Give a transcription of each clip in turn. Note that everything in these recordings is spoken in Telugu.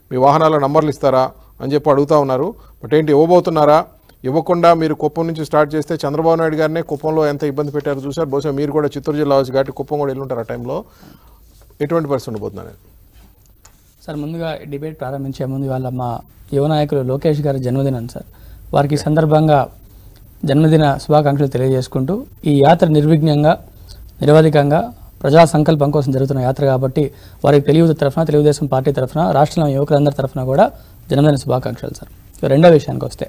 మీ వాహనాల నంబర్లు ఇస్తారా అని చెప్పి అడుగుతా ఉన్నారు బట్ ఏంటి ఇవ్వబోతున్నారా ఇవ్వకుండా మీరు కుప్పం నుంచి స్టార్ట్ చేస్తే చంద్రబాబు నాయుడు గారినే కుప్పంలో ఎంత ఇబ్బంది పెట్టారో చూశారు బహుశా మీరు కూడా చిత్తూరు జిల్లా వచ్చి కాబట్టి కుప్పం కూడా వెళ్ళుంటారు ఆ టైంలో ఎటువంటి పరిస్థితి ఉండబోతున్నారు సార్ ముందుగా డిబేట్ ప్రారంభించే ముందు వాళ్ళ మా యువ నాయకులు లోకేష్ గారి జన్మదినం సార్ వారికి ఈ సందర్భంగా జన్మదిన శుభాకాంక్షలు తెలియజేసుకుంటూ ఈ యాత్ర నిర్విఘ్నంగా నిరవధికంగా ప్రజా సంకల్పం కోసం జరుగుతున్న యాత్ర కాబట్టి వారికి తెలుగు తరఫున తెలుగుదేశం పార్టీ తరఫున రాష్ట్రంలో యువకులందరి తరఫున కూడా జన్మదిన శుభాకాంక్షలు సార్ ఇక రెండో విషయానికి వస్తే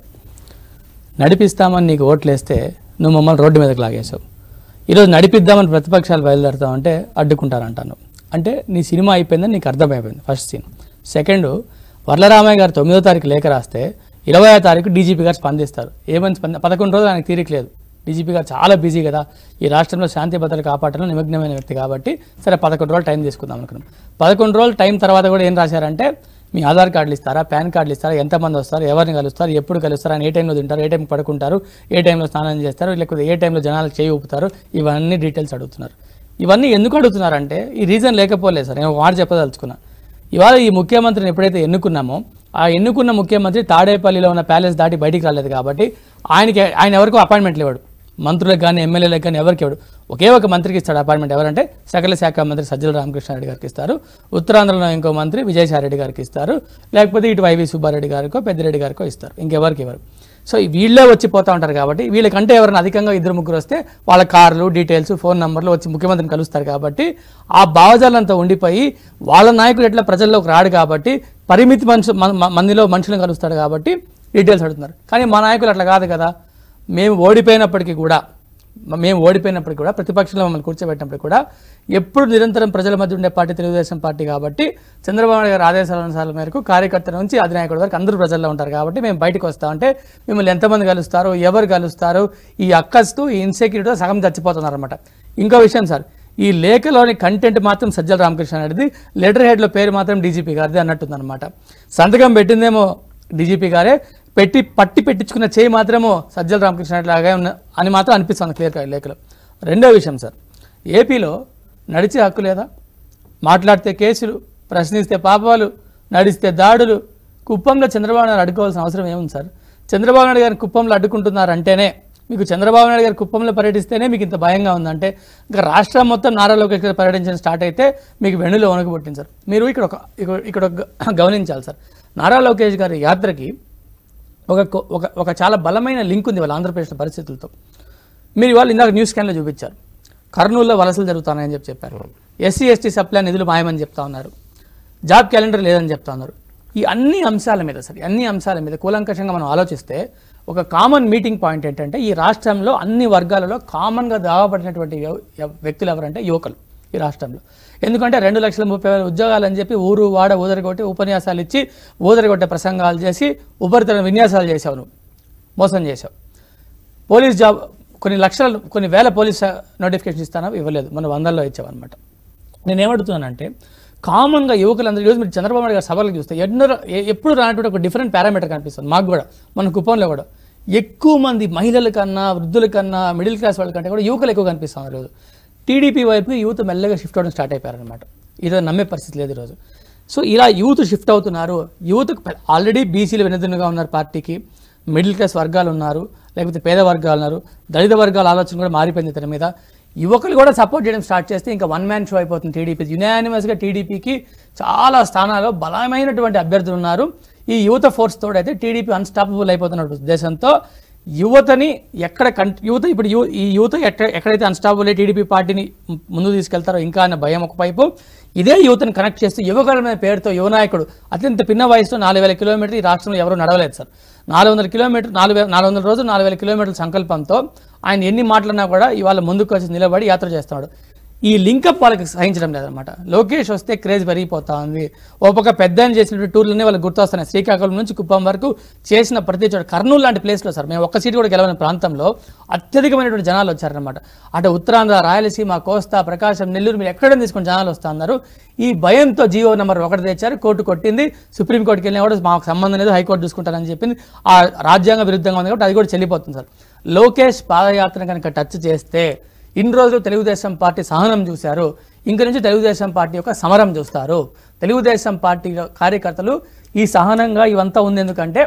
నడిపిస్తామని నీకు ఓట్లేస్తే నువ్వు మమ్మల్ని రోడ్డు మీదకి లాగేశావు ఈరోజు నడిపిద్దామని ప్రతిపక్షాలు బయలుదేరుతామంటే అడ్డుకుంటారంటాను అంటే నీ సినిమా అయిపోయిందని నీకు అర్థమైపోయింది ఫస్ట్ సీన్ సెకండ్ వరలరామయ్య గారు తొమ్మిదో తారీఖు లేఖ రాస్తే ఇరవై తారీఖు డీజీపీ గారు స్పందిస్తారు ఏమని స్పంద పదకొండు రోజులు ఆయనకు తీరిక లేదు డీజీపీ గారు చాలా బిజీ కదా ఈ రాష్ట్రంలో శాంతి భద్రత కాపాడటంలో నిమగ్నమైన వ్యక్తి కాబట్టి సరే పదకొండు రోజులు టైం తీసుకుందాం అనుకున్నాం పదకొండు రోజులు టైం తర్వాత కూడా ఏం రాశారంటే మీ ఆధార్ కార్డులు ఇస్తారా పాన్ కార్డులు ఇస్తారా ఎంతమంది వస్తారు ఎవరిని కలుస్తారు ఎప్పుడు కలుస్తారు అని ఏ టైంలో తింటారు ఏ టైంకి పడుకుంటారు ఏ టైంలో స్నానం చేస్తారు లేకపోతే ఏ టైంలో జనాలకు చేయి ఊపుతారు ఇవన్నీ డీటెయిల్స్ అడుగుతున్నారు ఇవన్నీ ఎందుకు అడుగుతున్నారంటే ఈ రీజన్ లేకపోలేదు సార్ నేను ఒక మాట చెప్పదలుచుకున్నా ఇవాళ ఈ ముఖ్యమంత్రిని ఎప్పుడైతే ఎన్నుకున్నామో ఆ ఎన్నుకున్న ముఖ్యమంత్రి తాడేపల్లిలో ఉన్న ప్యాలెస్ దాటి బయటికి రాలేదు కాబట్టి ఆయనకి ఆయన ఎవరికో అపాయింట్మెంట్లు ఇవ్వడు మంత్రులకు కానీ ఎమ్మెల్యేలకు కానీ ఎవరికి ఇవ్వడు ఒకే ఒక మంత్రికి ఇస్తాడు అపాయింట్మెంట్ ఎవరంటే సకల శాఖ మంత్రి సజ్జల రామకృష్ణారెడ్డి గారికి ఇస్తారు ఉత్తరాంధ్రలో ఇంకో మంత్రి విజయసాయిరెడ్డి గారికి ఇస్తారు లేకపోతే ఇటు వైవి సుబ్బారెడ్డి గారికో పెద్దిరెడ్డి గారికో ఇస్తారు ఇంకెవరికి ఇవ్వరు సో వీళ్ళే వచ్చి పోతా ఉంటారు కాబట్టి వీళ్ళకంటే ఎవరైనా అధికంగా ఇద్దరు ముగ్గురు వస్తే వాళ్ళ కార్లు డీటెయిల్స్ ఫోన్ నంబర్లు వచ్చి ముఖ్యమంత్రిని కలుస్తారు కాబట్టి ఆ భావజాలంతా ఉండిపోయి వాళ్ళ నాయకుడు ఎట్లా ప్రజల్లోకి రాడు కాబట్టి పరిమితి మనుషు మ- మ- మందిలో మనుషులను కలుస్తాడు కాబట్టి డీటెయిల్స్ అడుగుతున్నారు కానీ మా నాయకులు అట్లా కాదు కదా మేము ఓడిపోయినప్పటికీ కూడా మ- మేము ఓడిపోయినప్పటికీ కూడా ప్రతిపక్షంలో మమ్మల్ని కూర్చోబెట్టినప్పుడు కూడా ఎప్పుడు నిరంతరం ప్రజల మధ్య ఉండే పార్టీ తెలుగుదేశం పార్టీ కాబట్టి చంద్రబాబు నాయుడు గారి ఆదేశాల అనుసారాల మేరకు కార్యకర్తల నుంచి అధినాయకుడి వరకు అందరూ ప్రజల్లో ఉంటారు కాబట్టి మేము బయటకు వస్తామంటే మిమ్మల్ని ఎంతమంది కలుస్తారు ఎవరు కలుస్తారు ఈ అక్కస్తూ ఈ ఇన్సెక్యూరిటీతో సగం చచ్చిపోతున్నారన్నమాట ఇంకో విషయం సార్ ఈ లేఖలోని కంటెంట్ మాత్రం సజ్జల రామకృష్ణ రెడ్డిది లెటర్ హెడ్లో పేరు మాత్రం డీజీపీ గారిది అన్నట్టుందన్నమాట సంతకం పెట్టిందేమో డీజీపీ గారే పెట్టి పట్టి పెట్టించుకున్న చేయి మాత్రమో సజ్జల రామకృష్ణ రెడ్డి లాగే ఉన్న అని మాత్రం అనిపిస్తుంది క్లియర్ లేఖలో రెండో విషయం సార్ ఏపీలో నడిచే హక్కు లేదా మాట్లాడితే కేసులు ప్రశ్నిస్తే పాపాలు నడిస్తే దాడులు కుప్పంలో చంద్రబాబు నాయుడు అడ్డుకోవాల్సిన అవసరం ఏముంది సార్ చంద్రబాబు నాయుడు గారిని కుప్పంలో అడ్డుకుంటున్నారంటేనే మీకు చంద్రబాబు నాయుడు గారు కుప్పంలో పర్యటిస్తేనే మీకు ఇంత భయంగా ఉందంటే ఇంకా రాష్ట్రం మొత్తం నారా లోకేష్ గారు పర్యటించడం స్టార్ట్ అయితే మీకు వెన్నులో వణుకు పుట్టింది సార్ మీరు ఇక్కడ ఒక ఇక్కడ- ఇక్కడ ఒక గ- గమనించాలి సార్ నారా లోకేష్ గారి యాత్రకి ఒక కొ- ఒక ఒక చాలా బలమైన లింక్ ఉంది వాళ్ళ ఆంధ్రప్రదేశ్ పరిస్థితులతో మీరు ఇవాళ ఇందాక న్యూస్ స్కాన్లో చూపించారు కర్నూలులో వలసలు జరుగుతున్నాయని చెప్పి చెప్పారు ఎస్సీ ఎస్టీ సప్లై నిధులు మాయమని చెప్తా ఉన్నారు జాబ్ క్యాలెండర్ లేదని చెప్తా ఉన్నారు ఈ అన్ని అంశాల మీద సరే అన్ని అంశాల మీద కూలంకషంగా మనం ఆలోచిస్తే ఒక కామన్ మీటింగ్ పాయింట్ ఏంటంటే ఈ రాష్ట్రంలో అన్ని వర్గాలలో కామన్గా దావబడినటువంటి ఎవ- ఎవ- వ్యక్తులు ఎవరంటే యువకులు ఈ రాష్ట్రంలో ఎందుకంటే రెండు లక్షల ముప్పై వేల ఉద్యోగాలు అని చెప్పి ఊరు వాడ ఊదరగొట్టి ఉపన్యాసాలు ఇచ్చి ఊదరగొట్టే ప్రసంగాలు చేసి ఉపరితల విన్యాసాలు చేసావు నువ్వు మోసం చేసావు పోలీస్ జాబ్ కొన్ని లక్షల కొన్ని వేల పోలీస్ నోటిఫికేషన్ ఇస్తానా ఇవ్వలేదు మన వందల్లో ఇచ్చావు అనమాట నేను ఏమడుతున్నానంటే కామన్గా యువకులందరూ ఈరోజు మీరు చంద్రబాబు నాయుడు గారి సభలకు చూస్తే ఎన్నో ఎ- ఎప్పుడు రానటువంటి ఒక డిఫరెంట్ పారామీటర్ కనిపిస్తుంది మాకు కూడా మన కుప్పంలో కూడా ఎక్కువ మంది మహిళల కన్నా వృద్ధుల కన్నా మిడిల్ క్లాస్ వాళ్ళ కంటే కూడా యువకులు ఎక్కువ కనిపిస్తున్నారు ఈరోజు టీడీపీ వైపు యూత్ మెల్లగా షిఫ్ట్ అవడం స్టార్ట్ అయిపోయారనమాట ఈరోజు నమ్మే పరిస్థితి లేదు ఈరోజు సో ఇలా యూత్ షిఫ్ట్ అవుతున్నారు యూత్ ఆల్రెడీ బీసీలు వెనుదన్నుగా ఉన్నారు పార్టీకి మిడిల్ క్లాస్ వర్గాలు ఉన్నారు లేకపోతే పేద వర్గాలు ఉన్నారు దళిత వర్గాల ఆలోచన కూడా మారిపోయింది ఇతని మీద యువకులు కూడా సపోర్ట్ చేయడం స్టార్ట్ చేస్తే ఇంకా వన్ మ్యాన్ షో అయిపోతుంది టీడీపీ యునానిమస్గా టీడీపీకి చాలా స్థానాల్లో బలమైనటువంటి అభ్యర్థులు ఉన్నారు ఈ యువత ఫోర్స్ తోడైతే టీడీపీ అన్స్టాపబుల్ అయిపోతున్న ఉద్దేశంతో యువతని ఎక్కడ కన్ యువత ఇప్పుడు యు ఈ యువత ఎక్కడ ఎక్కడైతే అన్స్టాపబుల్ టీడీపీ పార్టీని ముందు తీసుకెళ్తారో ఇంకా అనే భయం ఒకవైపు ఇదే యువతను కనెక్ట్ చేస్తూ యువకుల మీద పేరుతో యువనాయకుడు అత్యంత పిన్న వయసులో నాలుగు వేల కిలోమీటర్లు ఈ రాష్ట్రంలో ఎవరు నడవలేదు సార్ నాలుగు వందల కిలోమీటర్ నాలుగు వేల నాలుగు వందల రోజులు నాలుగు వేల కిలోమీటర్ల సంకల్పంతో ఆయన ఎన్ని మాట్లాడినా కూడా ఇవాళ ముందుకు వచ్చి నిలబడి యాత్ర చేస్తున్నాడు ఈ లింకప్ వాళ్ళకి సహించడం లేదనమాట లోకేష్ వస్తే క్రేజ్ పెరిగిపోతా ఉంది ఓ పక్క పెద్ద ఆయన చేసినటువంటి టూర్లనే వాళ్ళకి గుర్తొస్తున్నాయి శ్రీకాకుళం నుంచి కుప్పం వరకు చేసిన ప్రతి చోట కర్నూలు లాంటి ప్లేస్లో సార్ మేము ఒక్క సీటు కూడా గెలవని ప్రాంతంలో అత్యధికమైనటువంటి జనాలు వచ్చారనమాట అటు ఉత్తరాంధ్ర రాయలసీమ కోస్తా ప్రకాశం నెల్లూరు మీరు ఎక్కడ తీసుకుని జనాలు వస్తా ఉన్నారు ఈ భయంతో జీవో నెంబర్ ఒకటి తెచ్చారు కోర్టు కొట్టింది సుప్రీంకోర్టుకి వెళ్ళినా కూడా మాకు సంబంధం లేదు హైకోర్టు చూసుకుంటారని చెప్పింది ఆ రాజ్యాంగ విరుద్ధంగా ఉంది కాబట్టి అది కూడా చెల్లిపోతుంది సార్ లోకేష్ పాదయాత్ర కనుక టచ్ చేస్తే ఇన్ని రోజులు తెలుగుదేశం పార్టీ సహనం చూశారు ఇంక నుంచి తెలుగుదేశం పార్టీ యొక్క సమరం చూస్తారు తెలుగుదేశం పార్టీ కార్యకర్తలు ఈ సహనంగా ఇవంతా ఉంది ఎందుకంటే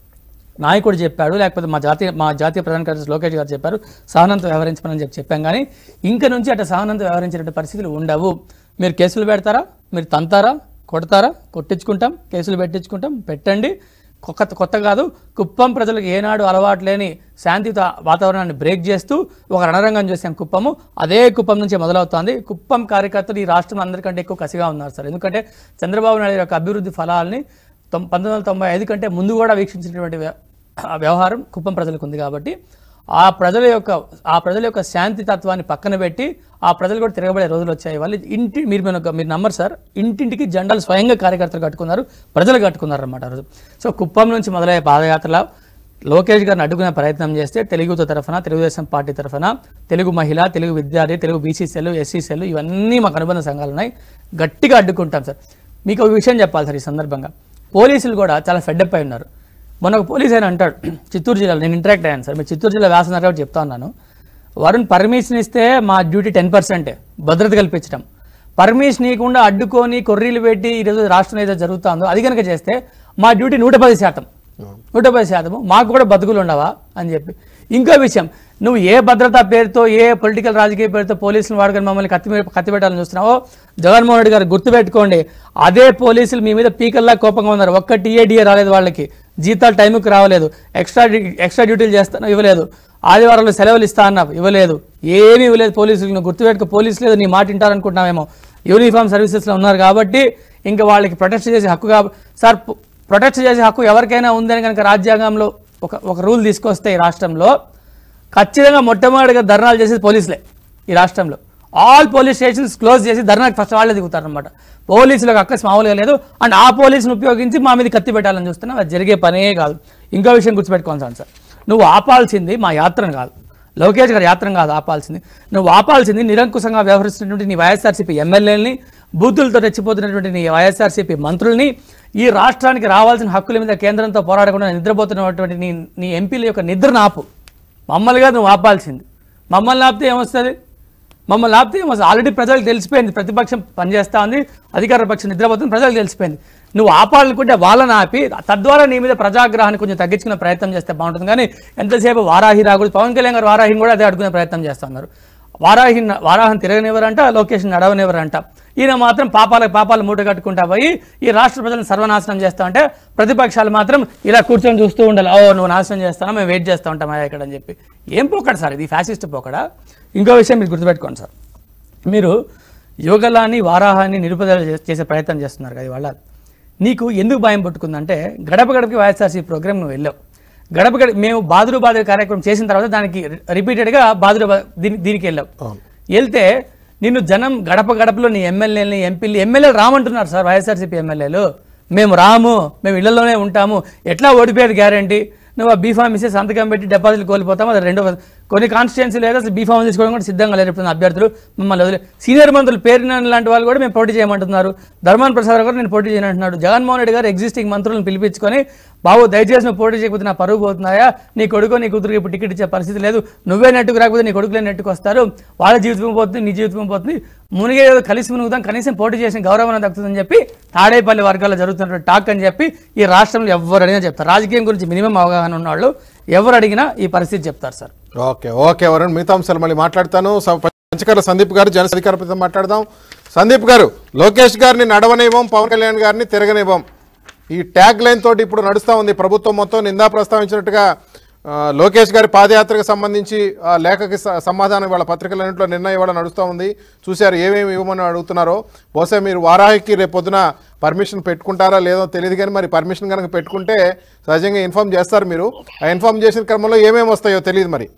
నాయకుడు చెప్పాడు లేకపోతే మా జాతీయ మా జాతీయ ప్రధాన కార్యదర్శి లోకేష్ గారు చెప్పారు సహనంతో వ్యవహరించమని చెప్పి చెప్పాం కానీ ఇంక నుంచి అట్లా సహనంతో వ్యవహరించేట పరిస్థితులు ఉండవు మీరు కేసులు పెడతారా మీరు తంతారా కొడతారా కొట్టించుకుంటాం కేసులు పెట్టించుకుంటాం పెట్టండి కొత్త కొత్త కాదు కుప్పం ప్రజలకు ఏనాడు అలవాటు లేని శాంతియుత వాతావరణాన్ని బ్రేక్ చేస్తూ ఒక రణరంగం చేసాం కుప్పము అదే కుప్పం నుంచి మొదలవుతోంది కుప్పం కార్యకర్తలు ఈ రాష్ట్రం అందరికంటే ఎక్కువ కసిగా ఉన్నారు సార్ ఎందుకంటే చంద్రబాబు నాయుడు యొక్క అభివృద్ధి ఫలాల్ని తొం- పంతొమ్మిది వందల తొంభై ఐదు కంటే ముందు కూడా వీక్షించినటువంటి వ్య- ఆ వ్యవహారం కుప్పం ప్రజలకు ఉంది కాబట్టి ఆ ప్రజల యొక్క ఆ ప్రజల యొక్క శాంతి తత్వాన్ని పక్కన పెట్టి ఆ ప్రజలు కూడా తిరగబడే రోజులు వచ్చాయి వాళ్ళు ఇంటి మీరు మీరు ఒక- మీరు నమ్మరు సార్ ఇంటింటికి జెండాలు స్వయంగా కార్యకర్తలు కట్టుకున్నారు ప్రజలు కట్టుకున్నారు అన్నమాట ఆ రోజు సో కుప్పం నుంచి మొదలయ్యే పాదయాత్రలో లోకేష్ గారిని అడ్డుకునే ప్రయత్నం చేస్తే తెలుగుతో తరఫున తెలుగుదేశం పార్టీ తరఫున తెలుగు మహిళ తెలుగు విద్యార్థి తెలుగు బీసీసీలు ఎస్సీసీలు ఇవన్నీ మాకు అనుబంధ సంఘాలు ఉన్నాయి గట్టిగా అడ్డుకుంటాం సార్ మీకు ఒక విషయం చెప్పాలి సార్ ఈ సందర్భంగా పోలీసులు కూడా చాలా ఫెడ్డప్ అయి ఉన్నారు మొన్న ఒక పోలీస్ ఆయన అంటాడు చిత్తూరు జిల్లాలో నేను ఇంటరాక్ట్ అయ్యాను సార్ మీరు చిత్తూరు జిల్లా వ్యాసన్నారు కాబట్టి చెప్తా ఉన్నాను వరుణ్ పర్మిషన్ ఇస్తే మా డ్యూటీ టెన్ పర్సెంటే భద్రత కల్పించడం పర్మిషన్ ఇవ్వకుండా అడ్డుకొని కొర్రీలు పెట్టి ఈరోజు రాష్ట్రంలో ఏదో జరుగుతుందో అది కనుక చేస్తే మా డ్యూటీ నూట పది శాతం నూట పది శాతము మాకు కూడా బతుకులు ఉండవా అని చెప్పి ఇంకో విషయం నువ్వు ఏ భద్రతా పేరుతో ఏ పొలిటికల్ రాజకీయ పేరుతో పోలీసులు వాడుకొని మమ్మల్ని కత్తి మీద- కత్తి పెట్టాలని చూస్తున్నావో జగన్మోహన్ రెడ్డి గారు గుర్తుపెట్టుకోండి అదే పోలీసులు మీ మీద పీకల్లా కోపంగా ఉన్నారు ఒక్క టీఏడిఏ రాలేదు వాళ్ళకి జీతాలు టైంకి రావలేదు ఎక్స్ట్రా డ్యూ- ఎక్స్ట్రా డ్యూటీలు చేస్తాను ఇవ్వలేదు ఆదివారంలో సెలవులు ఇస్తా అన్నావు ఇవ్వలేదు ఏమీ ఇవ్వలేదు పోలీసులు నువ్వు గుర్తుపెట్టుకో పోలీసులు లేదు నీ మాట వింటారనుకుంటున్నావేమో యూనిఫామ్ సర్వీసెస్లో ఉన్నారు కాబట్టి ఇంకా వాళ్ళకి ప్రొటెక్ట్ చేసే హక్కు కాబ సార్ పు- ప్రొటెక్ట్ చేసే హక్కు ఎవరికైనా ఉందని కనుక రాజ్యాంగంలో ఒక ఒక రూల్ తీసుకొస్తే ఈ రాష్ట్రంలో ఖచ్చితంగా మొట్టమొదటిగా ధర్నాలు చేసేది పోలీసులే ఈ రాష్ట్రంలో ఆల్ పోలీస్ స్టేషన్స్ క్లోజ్ చేసి ధర్నాకి ఫస్ట్ వాళ్ళే దిగుతారనమాట పోలీసులకు అక్కస్ మామూలుగా లేదు అండ్ ఆ పోలీసును ఉపయోగించి మా మీద కత్తి పెట్టాలని చూస్తున్నాం అది జరిగే పనే కాదు ఇంకో విషయం గుర్తుపెట్టుకోవాలి సార్ నువ్వు ఆపాల్సింది మా యాత్రను కాదు లోకేష్ గారి యాత్ర కాదు ఆపాల్సింది నువ్వు ఆపాల్సింది నిరంకుశంగా వ్యవహరిస్తున్నటువంటి నీ వైఎస్ఆర్సీపీ ఎమ్మెల్యేలని బూతులతో రెచ్చిపోతున్నటువంటి నీ వైఎస్ఆర్సీపీ మంత్రుల్ని ఈ రాష్ట్రానికి రావాల్సిన హక్కుల మీద కేంద్రంతో పోరాడకుండా నిద్రపోతున్నటువంటి నీ నీ ఎంపీల యొక్క నిద్రను ఆపు మమ్మల్నిగా నువ్వు ఆపాల్సింది మమ్మల్ని ఆపితే ఏమొస్తుంది మమ్మల్ని ఆపితే ఏమొస్తుంది ఆల్రెడీ ప్రజలకు తెలిసిపోయింది ప్రతిపక్షం పనిచేస్తా ఉంది అధికార పక్షం నిద్రపోతుంది ప్రజలకు తెలిసిపోయింది నువ్వు ఆపాలనుకుంటే వాళ్ళని ఆపి తద్వారా నీ మీద ప్రజాగ్రహాన్ని కొంచెం తగ్గించుకునే ప్రయత్నం చేస్తే బాగుంటుంది కానీ ఎంతసేపు వారాహి రాగులు పవన్ కళ్యాణ్ గారు వారాహిని కూడా అదే అడుగునే ప్రయత్నం చేస్తున్నారు వారాహి వారాహం తిరగనివ్వరంట లొకేషన్ నడవనివ్వరంట ఈయన మాత్రం పాపాలకు పాపాలు మూట కట్టుకుంటా పోయి ఈ రాష్ట్ర ప్రజలను సర్వనాశనం చేస్తా ఉంటే ప్రతిపక్షాలు మాత్రం ఇలా కూర్చొని చూస్తూ ఉండాలి ఓ నువ్వు నాశనం చేస్తాను మేము వెయిట్ చేస్తూ ఉంటాం అయ్యా ఇక్కడ అని చెప్పి ఏం పోకడ సార్ ఇది ఫ్యాసిస్ట్ పోకడా ఇంకో విషయం మీరు గుర్తుపెట్టుకోండి సార్ మీరు యోగలాన్ని వారాహాన్ని నిరుపదల చే- చేసే ప్రయత్నం చేస్తున్నారు కదా ఇవాళ నీకు ఎందుకు భయం పట్టుకుందంటే గడప గడపకి వైఎస్ఆర్సీ ప్రోగ్రామ్ నువ్వు వెళ్ళావు గడప గడప మేము బాదురు బాదురు కార్యక్రమం చేసిన తర్వాత దానికి రిపీటెడ్గా బాదురు బా- దీని దీనికి వెళ్ళావు అవును. వెళ్తే నిన్ను జనం గడప గడపలో నీ ఎమ్మెల్యేలని ఎంపీలు ఎమ్మెల్యేలు రామంటున్నారు సార్ వైఎస్ఆర్సీపీ ఎమ్మెల్యేలు మేము రాము మేము ఇళ్లలోనే ఉంటాము ఎట్లా ఓడిపోయేది గ్యారంటీ నువ్వు ఆ బీఫామ్ ఇస్తే సంతకం పెట్టి డిపాజిట్లు కోల్పోతాము అది రెండో కొన్ని కాన్స్టిట్యున్సీ లేదా అసలు బీఫామ్ తీసుకోవడం కూడా సిద్ధంగా లేరు ఇప్పుడు అభ్యర్థులు మమ్మల్ని వదిలే సీనియర్ మంత్రులు పేరున లాంటి వాళ్ళు కూడా మేము పోటీ చేయమంటున్నారు ధర్మాన్ ప్రసాద్ గారు నేను పోటీ చేయను అంటున్నాడు జగన్మోహన్ రెడ్డి గారు ఎగ్జిస్టింగ్ మంత్రులను పిలిపించుకొని బాబు దయచేసి నువ్వు పోటీ చేయకపోతే నా పరుగు పోతున్నాయా నీ కొడుకు నీ కూతురికి ఇప్పుడు టికెట్ ఇచ్చే పరిస్థితి లేదు నువ్వే నెట్టుకు రాకపోతే నీ కొడుకులే నెట్టుకు వస్తారు వాళ్ళ జీవితం పోతుంది నీ జీవితం పోతుంది మునిగే ఏదో కలిసి మునుగుదాం కనీసం పోటీ చేసిన గౌరవం దక్కుతుందని చెప్పి తాడేపల్లి వర్గాల్లో జరుగుతున్నటువంటి టాక్ అని చెప్పి ఈ రాష్ట్రంలో ఎవరు అడిగినా చెప్తారు రాజకీయం గురించి మినిమం అవగాహన ఉన్నవాళ్ళు ఎవరు అడిగినా ఈ పరిస్థితి చెప్తారు సార్ ఓకే ఓకే వరుణ్ మిగతా అంశాలు మళ్ళీ మాట్లాడతాను స- పంచకర్ల సందీప్ గారు జన అధికార ప్రతినిధితో మాట్లాడదాం సందీప్ గారు లోకేష్ గారిని నడవనివ్వం పవన్ కళ్యాణ్ గారిని తిరగనివ్వం ఈ ట్యాగ్ లైన్ తోటి ఇప్పుడు నడుస్తూ ఉంది ప్రభుత్వం మొత్తం నిందా ప్రస్తావించినట్టుగా ఆ, లోకేష్ గారి పాదయాత్రకు సంబంధించి ఆ లేఖకి స- సమాధానం వాళ్ళ పత్రికలన్నింటిలో నిన్న ఇవాళ నడుస్తూ ఉంది చూశారు ఏమేమి ఇవ్వమని అడుగుతున్నారో బహుశా మీరు వారాహికి రేపు పొద్దున పర్మిషన్ పెట్టుకుంటారా లేదో తెలియదు కానీ మరి పర్మిషన్ కనుక పెట్టుకుంటే సహజంగా ఇన్ఫామ్ చేస్తారు మీరు ఆ ఇన్ఫామ్ చేసిన క్రమంలో ఏమేమి వస్తాయో తెలియదు మరి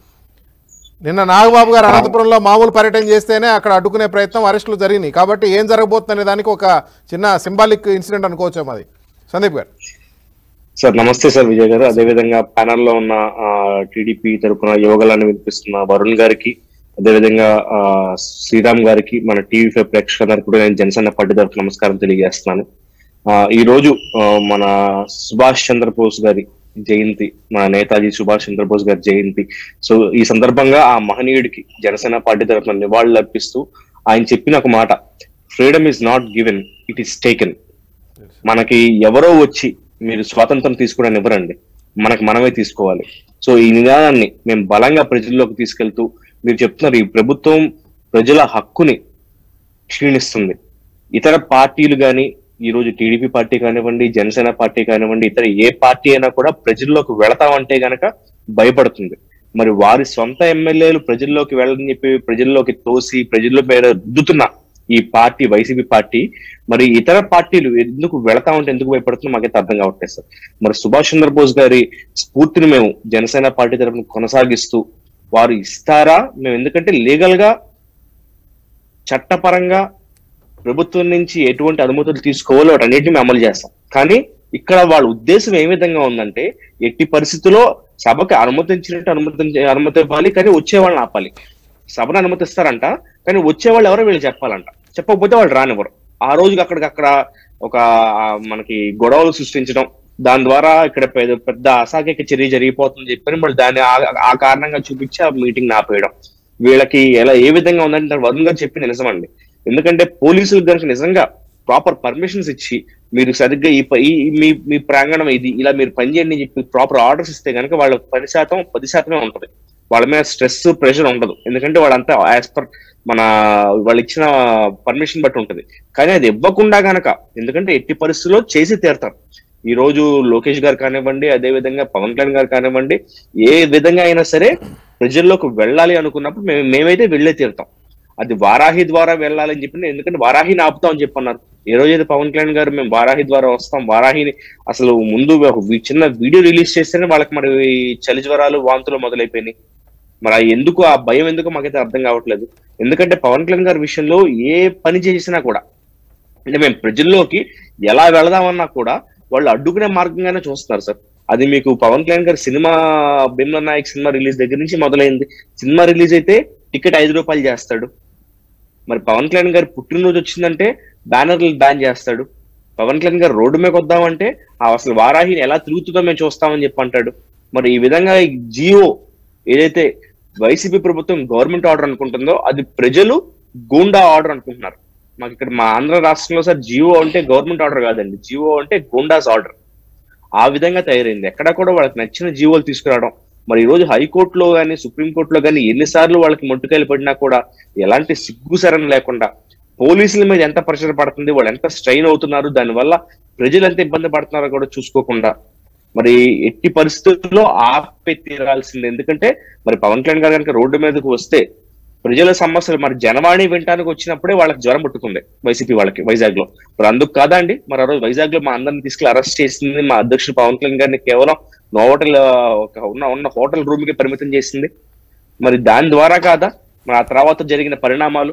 నిన్న నాగబాబు గారు అనంతపురంలో మామూలు పర్యటన చేస్తేనే అక్కడ అడ్డుకునే ప్రయత్నం అరెస్టులు జరిగినాయి కాబట్టి ఏం జరగబోతుందనే దానికి ఒక చిన్న సింబాలిక్ ఇన్సిడెంట్ అనుకోవచ్చు అది సందీప్ గారు సార్ నమస్తే సార్ విజయ్ గారు అదేవిధంగా ప్యానల్ లో ఉన్న టీడీపీ తరపున యోగాలను వినిపిస్తున్న వరుణ్ గారికి అదేవిధంగా ఆ, శ్రీరామ్ గారికి మన టీవీ ఫైవ్ ప్రేక్షకులందరికీ కూడా నేను జనసేన పార్టీ తరఫు నమస్కారం తెలియజేస్తున్నాను ఆ, ఈ రోజు ఆ, మన సుభాష్ చంద్రబోస్ గారి జయంతి మన నేతాజీ సుభాష్ చంద్రబోస్ గారి జయంతి సో ఈ సందర్భంగా ఆ మహనీయుడికి జనసేన పార్టీ తరఫున నివాళులు అర్పిస్తూ ఆయన చెప్పిన ఒక మాట freedom is not given it is taken మనకి ఎవరో వచ్చి మీరు స్వాతంత్రం తీసుకోవడానికి ఇవ్వరండి మనకు మనమే తీసుకోవాలి సో ఈ నినాదాన్ని మేము బలంగా ప్రజల్లోకి తీసుకెళ్తూ మీరు చెప్తున్నారు ఈ ప్రభుత్వం ప్రజల హక్కుని క్షీణిస్తుంది ఇతర పార్టీలు కానీ ఈ రోజు టీడీపీ పార్టీ కానివ్వండి జనసేన పార్టీ కానివ్వండి ఇతర ఏ పార్టీ అయినా కూడా ప్రజల్లోకి వెళతామంటే గనక భయపడుతుంది మరి వారి సొంత ఎమ్మెల్యేలు ప్రజల్లోకి వెళ్ళని చెప్పి ప్రజల్లోకి తోసి ప్రజల్లో మీద రుద్దుతున్న ఈ పార్టీ వైసీపీ పార్టీ మరి ఇతర పార్టీలు ఎందుకు వెళతా ఉంటే ఎందుకు భయపడుతుందో మాకైతే అర్థం కావట్లేదు సార్ మరి సుభాష్ చంద్రబోస్ గారి స్ఫూర్తిని మేము జనసేన పార్టీ తరఫున కొనసాగిస్తూ వారు ఇస్తారా మేము ఎందుకంటే లీగల్ గా చట్టపరంగా ప్రభుత్వం నుంచి ఎటువంటి అనుమతులు తీసుకోవాలో వాటన్నిటిని మేము అమలు చేస్తాం కానీ ఇక్కడ వాళ్ళ ఉద్దేశం ఏ విధంగా ఉందంటే ఎట్టి పరిస్థితుల్లో సభకి అనుమతించినట్టు అనుమతి అనుమతి ఇవ్వాలి కానీ వచ్చే వాళ్ళని ఆపాలి సభను అనుమతిస్తారంట కానీ వచ్చే వాళ్ళు ఎవరో వీళ్ళు చెప్పాలంట చెప్పకపోతే వాళ్ళు రానివ్వరు ఆ రోజుకి అక్కడికి అక్కడ ఒక ఆ, మనకి గొడవలు సృష్టించడం దాని ద్వారా ఇక్కడ పెద్ద పెద్ద అసాంఘిక చర్య జరిగిపోతుందని చెప్పని మళ్ళీ దాన్ని ఆ- ఆ కారణంగా చూపించి ఆ మీటింగ్ ఆపేయడం వీళ్ళకి ఎలా ఏ విధంగా ఉందంటే వరుణ్ గారు చెప్పింది నిజమండి ఎందుకంటే పోలీసులు కనుక నిజంగా ప్రాపర్ పర్మిషన్స్ ఇచ్చి మీరు సరిగ్గా ఈ ప- ఈ మీ మీ ప్రాంగణం ఇది ఇలా మీరు పని చేయండి అని చెప్పి ప్రాపర్ ఆర్డర్స్ ఇస్తే కనుక వాళ్ళ పది శాతం పది శాతమే ఉంటది వాళ్ళ మీద స్ట్రెస్ ప్రెషర్ ఉండదు ఎందుకంటే వాళ్ళంతా యాజ్ పర్ మన వాళ్ళు ఇచ్చిన పర్మిషన్ బట్టి ఉంటది కానీ అది ఇవ్వకుండా గనక ఎందుకంటే ఎట్టి పరిస్థితుల్లో చేసి తీరుతారు ఈ రోజు లోకేష్ గారు కానివ్వండి అదే విధంగా పవన్ కళ్యాణ్ గారు కానివ్వండి ఏ విధంగా అయినా సరే ప్రజల్లోకి వెళ్ళాలి అనుకున్నప్పుడు మేము మేమైతే వెళ్ళే తీరుతాం అది వారాహి ద్వారా వెళ్ళాలని చెప్పి ఎందుకంటే వారాహిని ఆపుతాం అని చెప్పన్నారు ఏ రోజైతే పవన్ కళ్యాణ్ గారు మేము వారాహి ద్వారా వస్తాం వారాహిని అసలు ముందు ఒక వి- చిన్న వీడియో రిలీజ్ చేస్తేనే వాళ్ళకి మరి ఈ చలి జ్వరాలు వాంతులు మొదలైపోయినాయి మరి ఆ ఎందుకు ఆ భయం ఎందుకు మాకైతే అర్థం కావట్లేదు ఎందుకంటే పవన్ కళ్యాణ్ గారి విషయంలో ఏ పని చేసినా కూడా అంటే మేము ప్రజల్లోకి ఎలా వెళదామన్నా కూడా వాళ్ళు అడ్డుకునే మార్గంగానే చూస్తున్నారు సార్ అది మీకు పవన్ కళ్యాణ్ గారి cinema Bheemla Nayak cinema release దగ్గర నుంచి మొదలైంది సినిమా రిలీజ్ అయితే టికెట్ ఐదు రూపాయలు చేస్తాడు మరి పవన్ కళ్యాణ్ గారి పుట్టినరోజు వచ్చిందంటే బ్యానర్లు బ్యాన్ చేస్తాడు పవన్ కళ్యాణ్ గారు రోడ్డు మీద వద్దామంటే ఆ అసలు వారాహిని ఎలా తిరుగుతుందో మేము చూస్తామని చెప్పి అంటాడు మరి ఈ విధంగా ఈ జియో ఏదైతే వైసీపీ ప్రభుత్వం గవర్నమెంట్ ఆర్డర్ అనుకుంటుందో అది ప్రజలు గూండా ఆర్డర్ అనుకుంటున్నారు మాకు ఇక్కడ మా ఆంధ్ర రాష్ట్రంలో సార్ జియో అంటే గవర్నమెంట్ ఆర్డర్ కాదండి జియో అంటే గూండాస్ ఆర్డర్ ఆ విధంగా తయారైంది ఎక్కడ కూడా వాళ్ళకి నచ్చిన జీవోలు తీసుకురావడం మరి ఈ రోజు హైకోర్టులో కానీ సుప్రీంకోర్టులో కానీ ఎన్నిసార్లు వాళ్ళకి మొట్టుకాయలు పడినా కూడా ఎలాంటి సిగ్గు సరణ లేకుండా పోలీసుల మీద ఎంత ప్రెషర్ పడుతుంది వాళ్ళు ఎంత స్ట్రైన్ అవుతున్నారు దానివల్ల ప్రజలు ఎంత ఇబ్బంది పడుతున్నారో కూడా చూసుకోకుండా మరి ఎట్టి పరిస్థితుల్లో ఆపే తీరాల్సింది ఎందుకంటే మరి పవన్ కళ్యాణ్ గారు కనుక రోడ్డు మీదకు వస్తే ప్రజల సమస్యలు మరి జనవాణి వినటానికి వచ్చినప్పుడే వాళ్ళకి జ్వరం పుట్టుకుంది వైసీపీ వాళ్ళకి వైజాగ్ లో మరి అందుకు కాదా అండి మరి ఆ రోజు వైజాగ్ లో మా అందరిని తీసుకెళ్లి అరెస్ట్ చేసింది మా అధ్యక్షుడు పవన్ కళ్యాణ్ గారిని కేవలం నోటల్ ఒక ఉన్న ఉన్న హోటల్ రూమ్ కి పరిమితం చేసింది మరి దాని ద్వారా కాదా మరి ఆ తర్వాత జరిగిన పరిణామాలు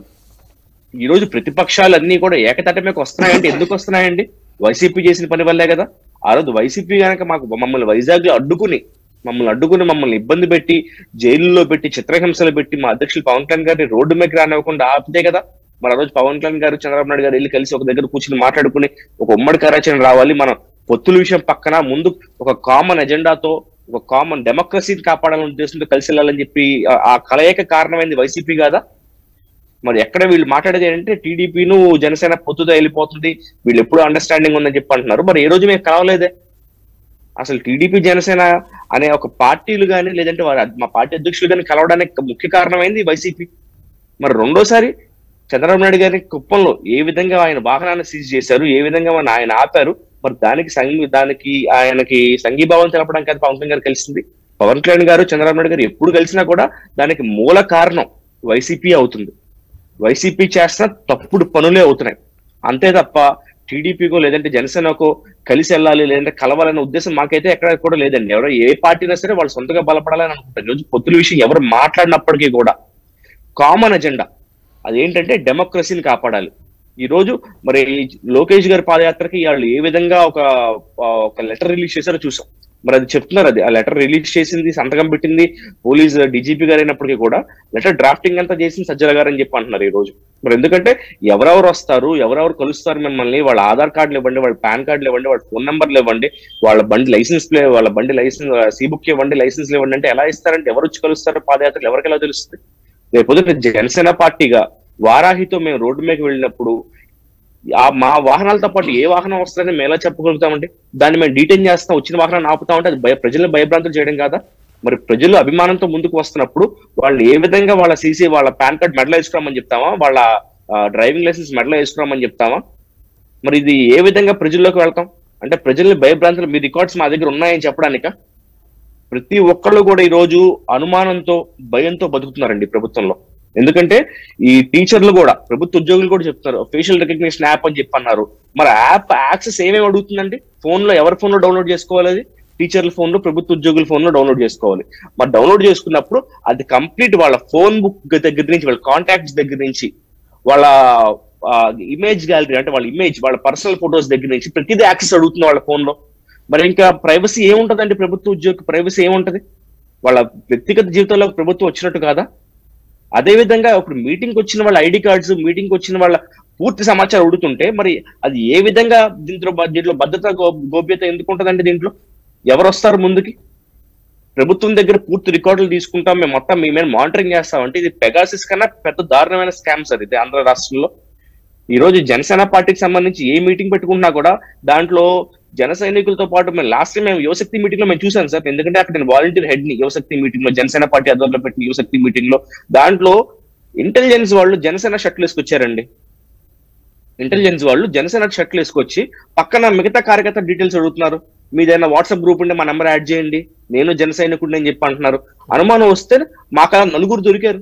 ఈ రోజు ప్రతిపక్షాలు అన్ని కూడా ఏకతాటమేకి వస్తున్నాయంటే ఎందుకు వస్తున్నాయండి వైసీపీ చేసిన పని వల్లే కదా ఆ రోజు వైసీపీ గనక మాకు మమ్మల్ని వైజాగ్ లో అడ్డుకుని మమ్మల్ని అడ్డుకుని మమ్మల్ని ఇబ్బంది పెట్టి జైలులో పెట్టి చిత్రహింసలు పెట్టి మా అధ్యక్షులు పవన్ కళ్యాణ్ గారిని రోడ్డు మీదకి రానివ్వకుండా ఆపితే కదా మరి ఆ రోజు పవన్ కళ్యాణ్ గారు చంద్రబాబు నాయుడు గారు వెళ్ళి కలిసి ఒక దగ్గర కూర్చుని మాట్లాడుకుని ఒక ఉమ్మడి కార్యాచరణ రావాలి మనం పొత్తుల విషయం పక్కన ముందు ఒక కామన్ ఎజెండాతో ఒక కామన్ డెమోక్రసీని కాపాడాలనే ఉద్దేశంతో కలిసి వెళ్ళాలని చెప్పి ఆ- ఆ కలయిక కారణమైంది వైసీపీ కాదా మరి ఎక్కడ వీళ్ళు మాట్లాడేది ఏంటంటే టీడీపీను జనసేన పొత్తుతో వెళ్ళిపోతుంది వీళ్ళు ఎప్పుడు అండర్స్టాండింగ్ ఉందని చెప్పి అంటున్నారు మరి ఏ రోజు మేము కలవలేదే అసలు టీడీపీ జనసేన అనే ఒక పార్టీలు కానీ లేదంటే వారి మా పార్టీ అధ్యక్షులు కానీ కలవడానికి ముఖ్య కారణమైంది వైసీపీ మరి రెండోసారి చంద్రబాబు నాయుడు గారి కుప్పంలో ఏ విధంగా ఆయన వాహనాన్ని సీజ్ చేశారు ఏ విధంగా మన ఆయన ఆపారు మరి దానికి సంఘీ దానికి ఆయనకి సంఘీభావం తెలపడానికి అది పవన్ కళ్యాణ్ గారు కలిసింది పవన్ కళ్యాణ్ గారు చంద్రబాబు నాయుడు గారు ఎప్పుడు కలిసినా కూడా దానికి మూల కారణం వైసీపీ అవుతుంది వైసీపీ చేస్తున్న తప్పుడు పనులే అవుతున్నాయి అంతే తప్ప టీడీపీకో లేదంటే జనసేనకో కలిసి వెళ్ళాలి లేదంటే కలవాలనే ఉద్దేశం మాకైతే ఎక్కడ కూడా లేదండి ఎవరో ఏ పార్టీనా సరే వాళ్ళు సొంతంగా బలపడాలని అనుకుంటారు ఈరోజు పొత్తుల విషయం ఎవరు మాట్లాడినప్పటికీ కూడా కామన్ ఎజెండా అదేంటంటే డెమోక్రసీని కాపాడాలి ఈ రోజు మరి లోకేష్ గారి పాదయాత్రకి వాళ్ళు ఏ విధంగా ఒక ఒక లెటర్ రిలీజ్ చేశారో చూసాం మరి అది చెప్తున్నారు అది ఆ లెటర్ రిలీజ్ చేసింది సంతకం పెట్టింది పోలీస్ డీజీపీ గారు అయినప్పటికీ కూడా లెటర్ డ్రాఫ్టింగ్ అంతా చేసింది సజ్జల గారు అని చెప్పి అంటున్నారు ఈ రోజు మరి ఎందుకంటే ఎవరెవరు వస్తారు ఎవరెవరు కలుస్తారు మిమ్మల్ని వాళ్ళ ఆధార్ కార్డులు ఇవ్వండి వాళ్ళ పాన్ కార్డులు ఇవ్వండి వాళ్ళ ఫోన్ నెంబర్లు ఇవ్వండి వాళ్ళ బండి లైసెన్స్ ప్లే వాళ్ళ బండి లైసెన్స్ సీ బుక్ ఇవ్వండి లైసెన్స్ ఇవ్వండి అంటే ఎలా ఇస్తారంటే ఎవరు వచ్చి కలుస్తారు పాదయాత్రలు ఎవరికి ఎలా తెలుస్తుంది రేపు జనసేన పార్టీగా వారాహితో మేము రోడ్డు మీద వెళ్ళినప్పుడు ఆ మా వాహనాలతో పాటు ఏ వాహనం వస్తుందని మేము ఎలా చెప్పగలుగుతామండి దాన్ని మేము డీటెయిన్ చేస్తాం వచ్చిన వాహనాన్ని ఆపుతామంటే అది భయ ప్రజలను భయభ్రాంతులు చేయడం కాదా మరి ప్రజలు అభిమానంతో ముందుకు వస్తున్నప్పుడు వాళ్ళు ఏ విధంగా వాళ్ళ సీసీ వాళ్ళ పాన్ కార్డ్ మెడలో వేసుకురామని చెప్తామా వాళ్ళ డ్రైవింగ్ లైసెన్స్ మెడలో వేసుకురామని చెప్తామా మరి ఇది ఏ విధంగా ప్రజల్లోకి వెళ్తాం అంటే ప్రజల్ని భయభ్రాంతులు మీ రికార్డ్స్ మా దగ్గర ఉన్నాయని చెప్పడానిక ప్రతి ఒక్కళ్ళు కూడా ఈ రోజు అనుమానంతో భయంతో బతుకుతున్నారండి ప్రభుత్వంలో ఎందుకంటే ఈ టీచర్లు కూడా ప్రభుత్వ ఉద్యోగులు కూడా చెప్తున్నారు ఫేషియల్ రికగ్నిషన్ యాప్ అని చెప్పి అన్నారు మరి యాప్ యాక్సెస్ ఏమేమి అడుగుతుందండి ఫోన్ లో ఎవరి ఫోన్ లో డౌన్లోడ్ చేసుకోవాలి అది టీచర్ల ఫోన్ లో ప్రభుత్వ ఉద్యోగుల ఫోన్ లో డౌన్లోడ్ చేసుకోవాలి మరి డౌన్లోడ్ చేసుకున్నప్పుడు అది కంప్లీట్ వాళ్ళ ఫోన్ బుక్ దగ్గర నుంచి వాళ్ళ కాంటాక్ట్స్ దగ్గర నుంచి వాళ్ళ ఇమేజ్ గ్యాలరీ అంటే వాళ్ళ ఇమేజ్ వాళ్ళ పర్సనల్ ఫొటోస్ దగ్గర నుంచి ప్రతిదీ యాక్సెస్ అడుగుతుంది వాళ్ళ ఫోన్ లో మరి ఇంకా ప్రైవసీ ఏముంటదండి ప్రభుత్వ ఉద్యోగి ప్రైవసీ ఏముంటది వాళ్ళ వ్యక్తిగత జీవితంలో ప్రభుత్వం వచ్చినట్టు కాదా అదే విధంగా ఇప్పుడు మీటింగ్ వచ్చిన వాళ్ళ ఐడి కార్డ్స్ మీటింగ్ వచ్చిన వాళ్ళ పూర్తి సమాచారం అడుగుతుంటే మరి అది ఏ విధంగా దీంట్లో బ- దీంట్లో భద్రత గో- గోప్యత ఎందుకు ఉంటదండి దీంట్లో ఎవరు వస్తారు ముందుకి ప్రభుత్వం దగ్గర పూర్తి రికార్డులు తీసుకుంటాం మేము మొత్తం మీ మీద మానిటరింగ్ చేస్తామంటే ఇది పెగాసిస్ కన్నా పెద్ద దారుణమైన స్కామ్ సార్ ఇది ఆంధ్ర రాష్ట్రంలో ఈ రోజు జనసేన పార్టీకి సంబంధించి ఏ మీటింగ్ పెట్టుకున్నా కూడా దాంట్లో జన సైనికులతో పాటు మేము లాస్ట్ టైం మేము యువశక్తి మీటింగ్ లో మేము చూసాను సార్ ఎందుకంటే అక్కడ నేను వాలంటీర్ హెడ్ ని యువశక్తి మీటింగ్ లో జనసేన పార్టీ ఆధ్వర్యంలో పెట్టిన యువశక్తి మీటింగ్ లో దాంట్లో ఇంటెలిజెన్స్ వాళ్ళు జనసేన షర్ట్లు వేసుకొచ్చారండి ఇంటెలిజెన్స్ వాళ్ళు జనసేన షర్ట్లు వేసుకొచ్చి పక్కన మిగతా కార్యకర్త డీటెయిల్స్ అడుగుతున్నారు మీదైనా వాట్సాప్ గ్రూప్ ఉంటే మా నెంబర్ యాడ్ చేయండి నేను జన సైనికుడిని అని చెప్పి అంటున్నారు అనుమానం వస్తే మాకు అలా నలుగురు దొరికారు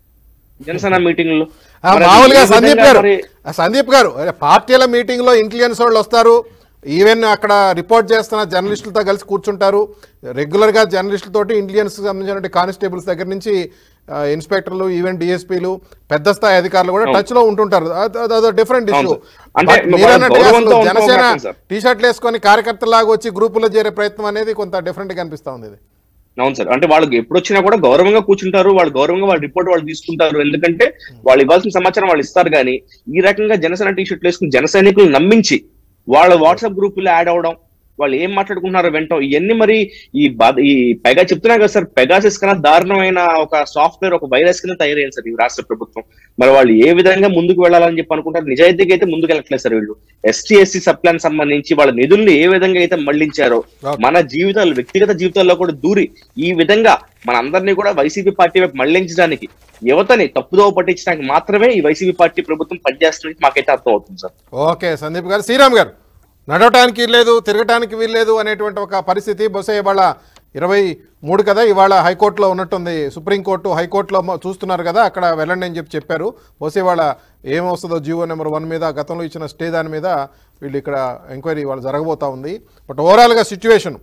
జనసేన మీటింగ్ లో ఆ, మరి అది మామూలుగా ఏ సందీప్ విధంగా గారు మరి- ఆ, సందీప్ గారు అరే, పార్టీల మీటింగ్ లో ఇంటెలిజెన్స్ వాళ్ళు వస్తారు ఈవెన్ అక్కడ రిపోర్ట్ చేస్తున్న జర్నలిస్టులతో కలిసి కూర్చుంటారు రెగ్యులర్ గా జర్నలిస్టులతోటి ఇంటెలిజెన్స్ సంబంధించిన కానిస్టేబుల్స్ దగ్గర నుంచి ఆ, ఇన్స్పెక్టర్లు ఈవెన్ డిఎస్పీలు పెద్ద స్థాయి అధికారులు కూడా టచ్ లో ఉంటుంటారు అదో డిఫరెంట్ అవును ఇష్యూ సార్. అంటే వాళ్ళ గౌరవంతో ఉంటాం జనసేన మాత్రం సార్. టీ షర్ట్లు వేసుకొని కార్యకర్తలాగా వచ్చి గ్రూపులో చేరే ప్రయత్నం అనేది కొంత డిఫరెంట్ గా అనిపిస్తా ఉంది ఇది అవును సార్ అంటే వాళ్ళకి ఎప్పుడు వచ్చినా కూడా గౌరవంగా కూర్చుంటారు వాళ్ళు గౌరవంగా వాళ్ళ రిపోర్ట్ వాళ్ళు తీసుకుంటారు ఎందుకంటే వాళ్ళు ఇవ్వాల్సిన సమాచారం వాళ్ళు ఇస్తారు కానీ ఈ రకంగా జనసేన టీ షర్ట్లు వేసుకుని జన సైనికులు నమ్మించి వాళ్ళ వాట్సాప్ గ్రూపులో యాడ్ అవడం వాళ్ళు ఏం మాట్లాడుకుంటున్నారో వెంటో ఇవన్నీ మరి ఈ బాధ ఈ పెగా చెప్తున్నా కదా సార్ పెగాసిస్ కన్నా దారుణమైన ఒక సాఫ్ట్వేర్ ఒక వైరస్ కింద తయారైంది సార్ ఈ రాష్ట్ర ప్రభుత్వం మరి వాళ్ళు ఏ విధంగా ముందుకు వెళ్ళాలని చెప్పి అనుకుంటారు నిజాయితీగా అయితే ముందుకు వెళ్ళట్లేదు సార్ వీళ్ళు ఎస్టీ ఎస్సీ సప్లాన్ సంబంధించి వాళ్ళ నిధుల్ని ఏ విధంగా అయితే మళ్లించారో Okay. మన జీవితాలు వ్యక్తిగత జీవితాల్లో కూడా దూరి ఈ విధంగా మన అందరినీ కూడా వైసీపీ పార్టీ వైపు మళ్లించడానికి యువతని తప్పుదోవ పట్టించడానికి మాత్రమే ఈ వైసీపీ పార్టీ ప్రభుత్వం పనిచేస్తుంది మాకైతే అర్థం అవుతుంది సార్ ఓకే సందీప్ గారు శ్రీరామ్ గారు నడవటానికి వీల్లేదు తిరగటానికి వీల్లేదు అనేటువంటి ఒక పరిస్థితి బహుశా ఇవాళ ఇరవై మూడు కదా ఇవాళ హైకోర్టులో ఉన్నట్టుంది సుప్రీంకోర్టు హైకోర్టులో మ- చూస్తున్నారు కదా అక్కడ వెళ్ళండి అని చెప్పి చెప్పారు బహుశా ఇవాళ ఏమొస్తుందో జీవో నెంబర్ వన్ మీద గతంలో ఇచ్చిన స్టే దాని మీద వీళ్ళు ఇక్కడ ఎంక్వైరీ ఇవాళ జరగబోతా ఉంది బట్ ఓవరాల్గా సిచ్యువేషన్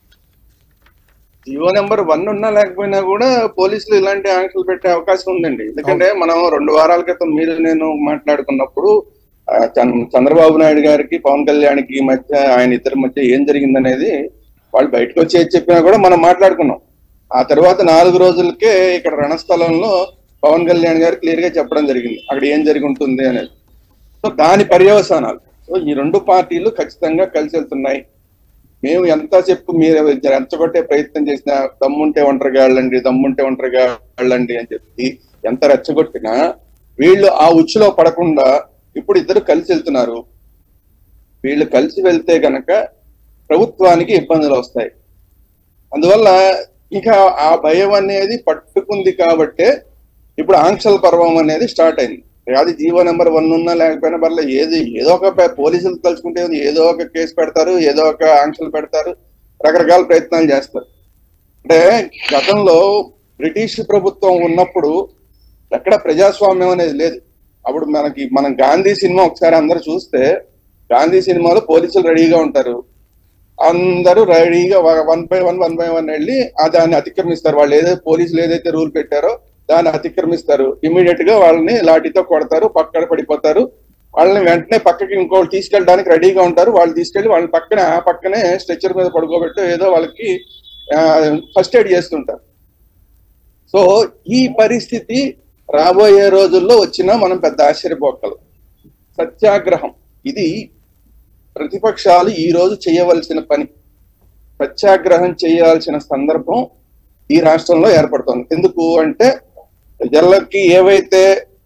జియో నెంబర్ వన్ ఉన్నా లేకపోయినా కూడా పోలీసులు ఇలాంటి ఆంక్షలు పెట్టే అవకాశం ఉందండి ఎందుకంటే మనం రెండు వారాల క్రితం మీరు నేను మాట్లాడుకున్నప్పుడు ఆ, చంద్ర- చంద్రబాబు నాయుడు గారికి పవన్ కళ్యాణ్కి మధ్య ఆయన ఇద్దరి మధ్య ఏం జరిగిందనేది వాళ్ళు బయటకు వచ్చి ఏది చెప్పినా కూడా మనం మాట్లాడుకున్నాం ఆ తర్వాత నాలుగు రోజులకే ఇక్కడ రణస్థలంలో పవన్ కళ్యాణ్ గారు క్లియర్ గా చెప్పడం జరిగింది అక్కడ ఏం జరిగి ఉంటుంది అనేది సో దాని పర్యవసానాలు సో ఈ రెండు పార్టీలు ఖచ్చితంగా కలిసి వెళ్తున్నాయి మేము ఎంత చెప్పు మీరు రెచ్చగొట్టే ప్రయత్నం చేసినా దమ్ముంటే ఒంటరిగా వెళ్ళండి దమ్ముంటే ఒంటరిగా వెళ్ళండి అని చెప్పి ఎంత రెచ్చగొట్టినా వీళ్ళు ఆ ఉచ్చులో పడకుండా ఇప్పుడు ఇద్దరు కలిసి వెళ్తున్నారు వీళ్ళు కలిసి వెళ్తే గనక ప్రభుత్వానికి ఇబ్బందులు వస్తాయి అందువల్ల ఇక ఆ భయం అనేది పట్టుకుంది కాబట్టే ఇప్పుడు ఆంక్షల పర్వం అనేది స్టార్ట్ అయింది అది జీవో నెంబర్ వన్ ఉన్నా లేకపోయినా పర్లేదు ఏది ఏదో ఒక ప- పోలీసులు తలుచుకుంటే ఏదో ఒక కేసు పెడతారు ఏదో ఒక ఆంక్షలు పెడతారు రకరకాల ప్రయత్నాలు చేస్తారు అంటే గతంలో బ్రిటిష్ ప్రభుత్వం ఉన్నప్పుడు ఎక్కడ ప్రజాస్వామ్యం అనేది లేదు అప్పుడు మనకి మనం గాంధీ సినిమా ఒకసారి అందరు చూస్తే గాంధీ సినిమాలో పోలీసులు రెడీగా ఉంటారు అందరూ రెడీగా one by one one by one వెళ్ళి ఆ దాన్ని అతిక్రమిస్తారు వాళ్ళు ఏదైతే పోలీసులు ఏదైతే రూల్ పెట్టారో దాన్ని అతిక్రమిస్తారు ఇమీడియట్ గా వాళ్ళని లాఠీతో కొడతారు పక్కన పడిపోతారు వాళ్ళని వెంటనే పక్కకి ఇంకోటి తీసుకెళ్ళడానికి రెడీగా ఉంటారు వాళ్ళు తీసుకెళ్లి వాళ్ళని పక్కన ఆ పక్కనే స్ట్రెచ్చర్ మీద పడుకోబెట్టి ఏదో వాళ్ళకి ఫస్ట్ ఎయిడ్ చేస్తుంటారు సో ఈ పరిస్థితి రాబోయే రోజుల్లో వచ్చినా మనం పెద్ద ఆశ్చర్యపోకలం సత్యాగ్రహం ఇది ప్రతిపక్షాలు ఈ రోజు చేయవలసిన పని సత్యాగ్రహం చేయాల్సిన సందర్భం ఈ రాష్ట్రంలో ఏర్పడుతుంది ఎందుకు అంటే ప్రజలకి ఏవైతే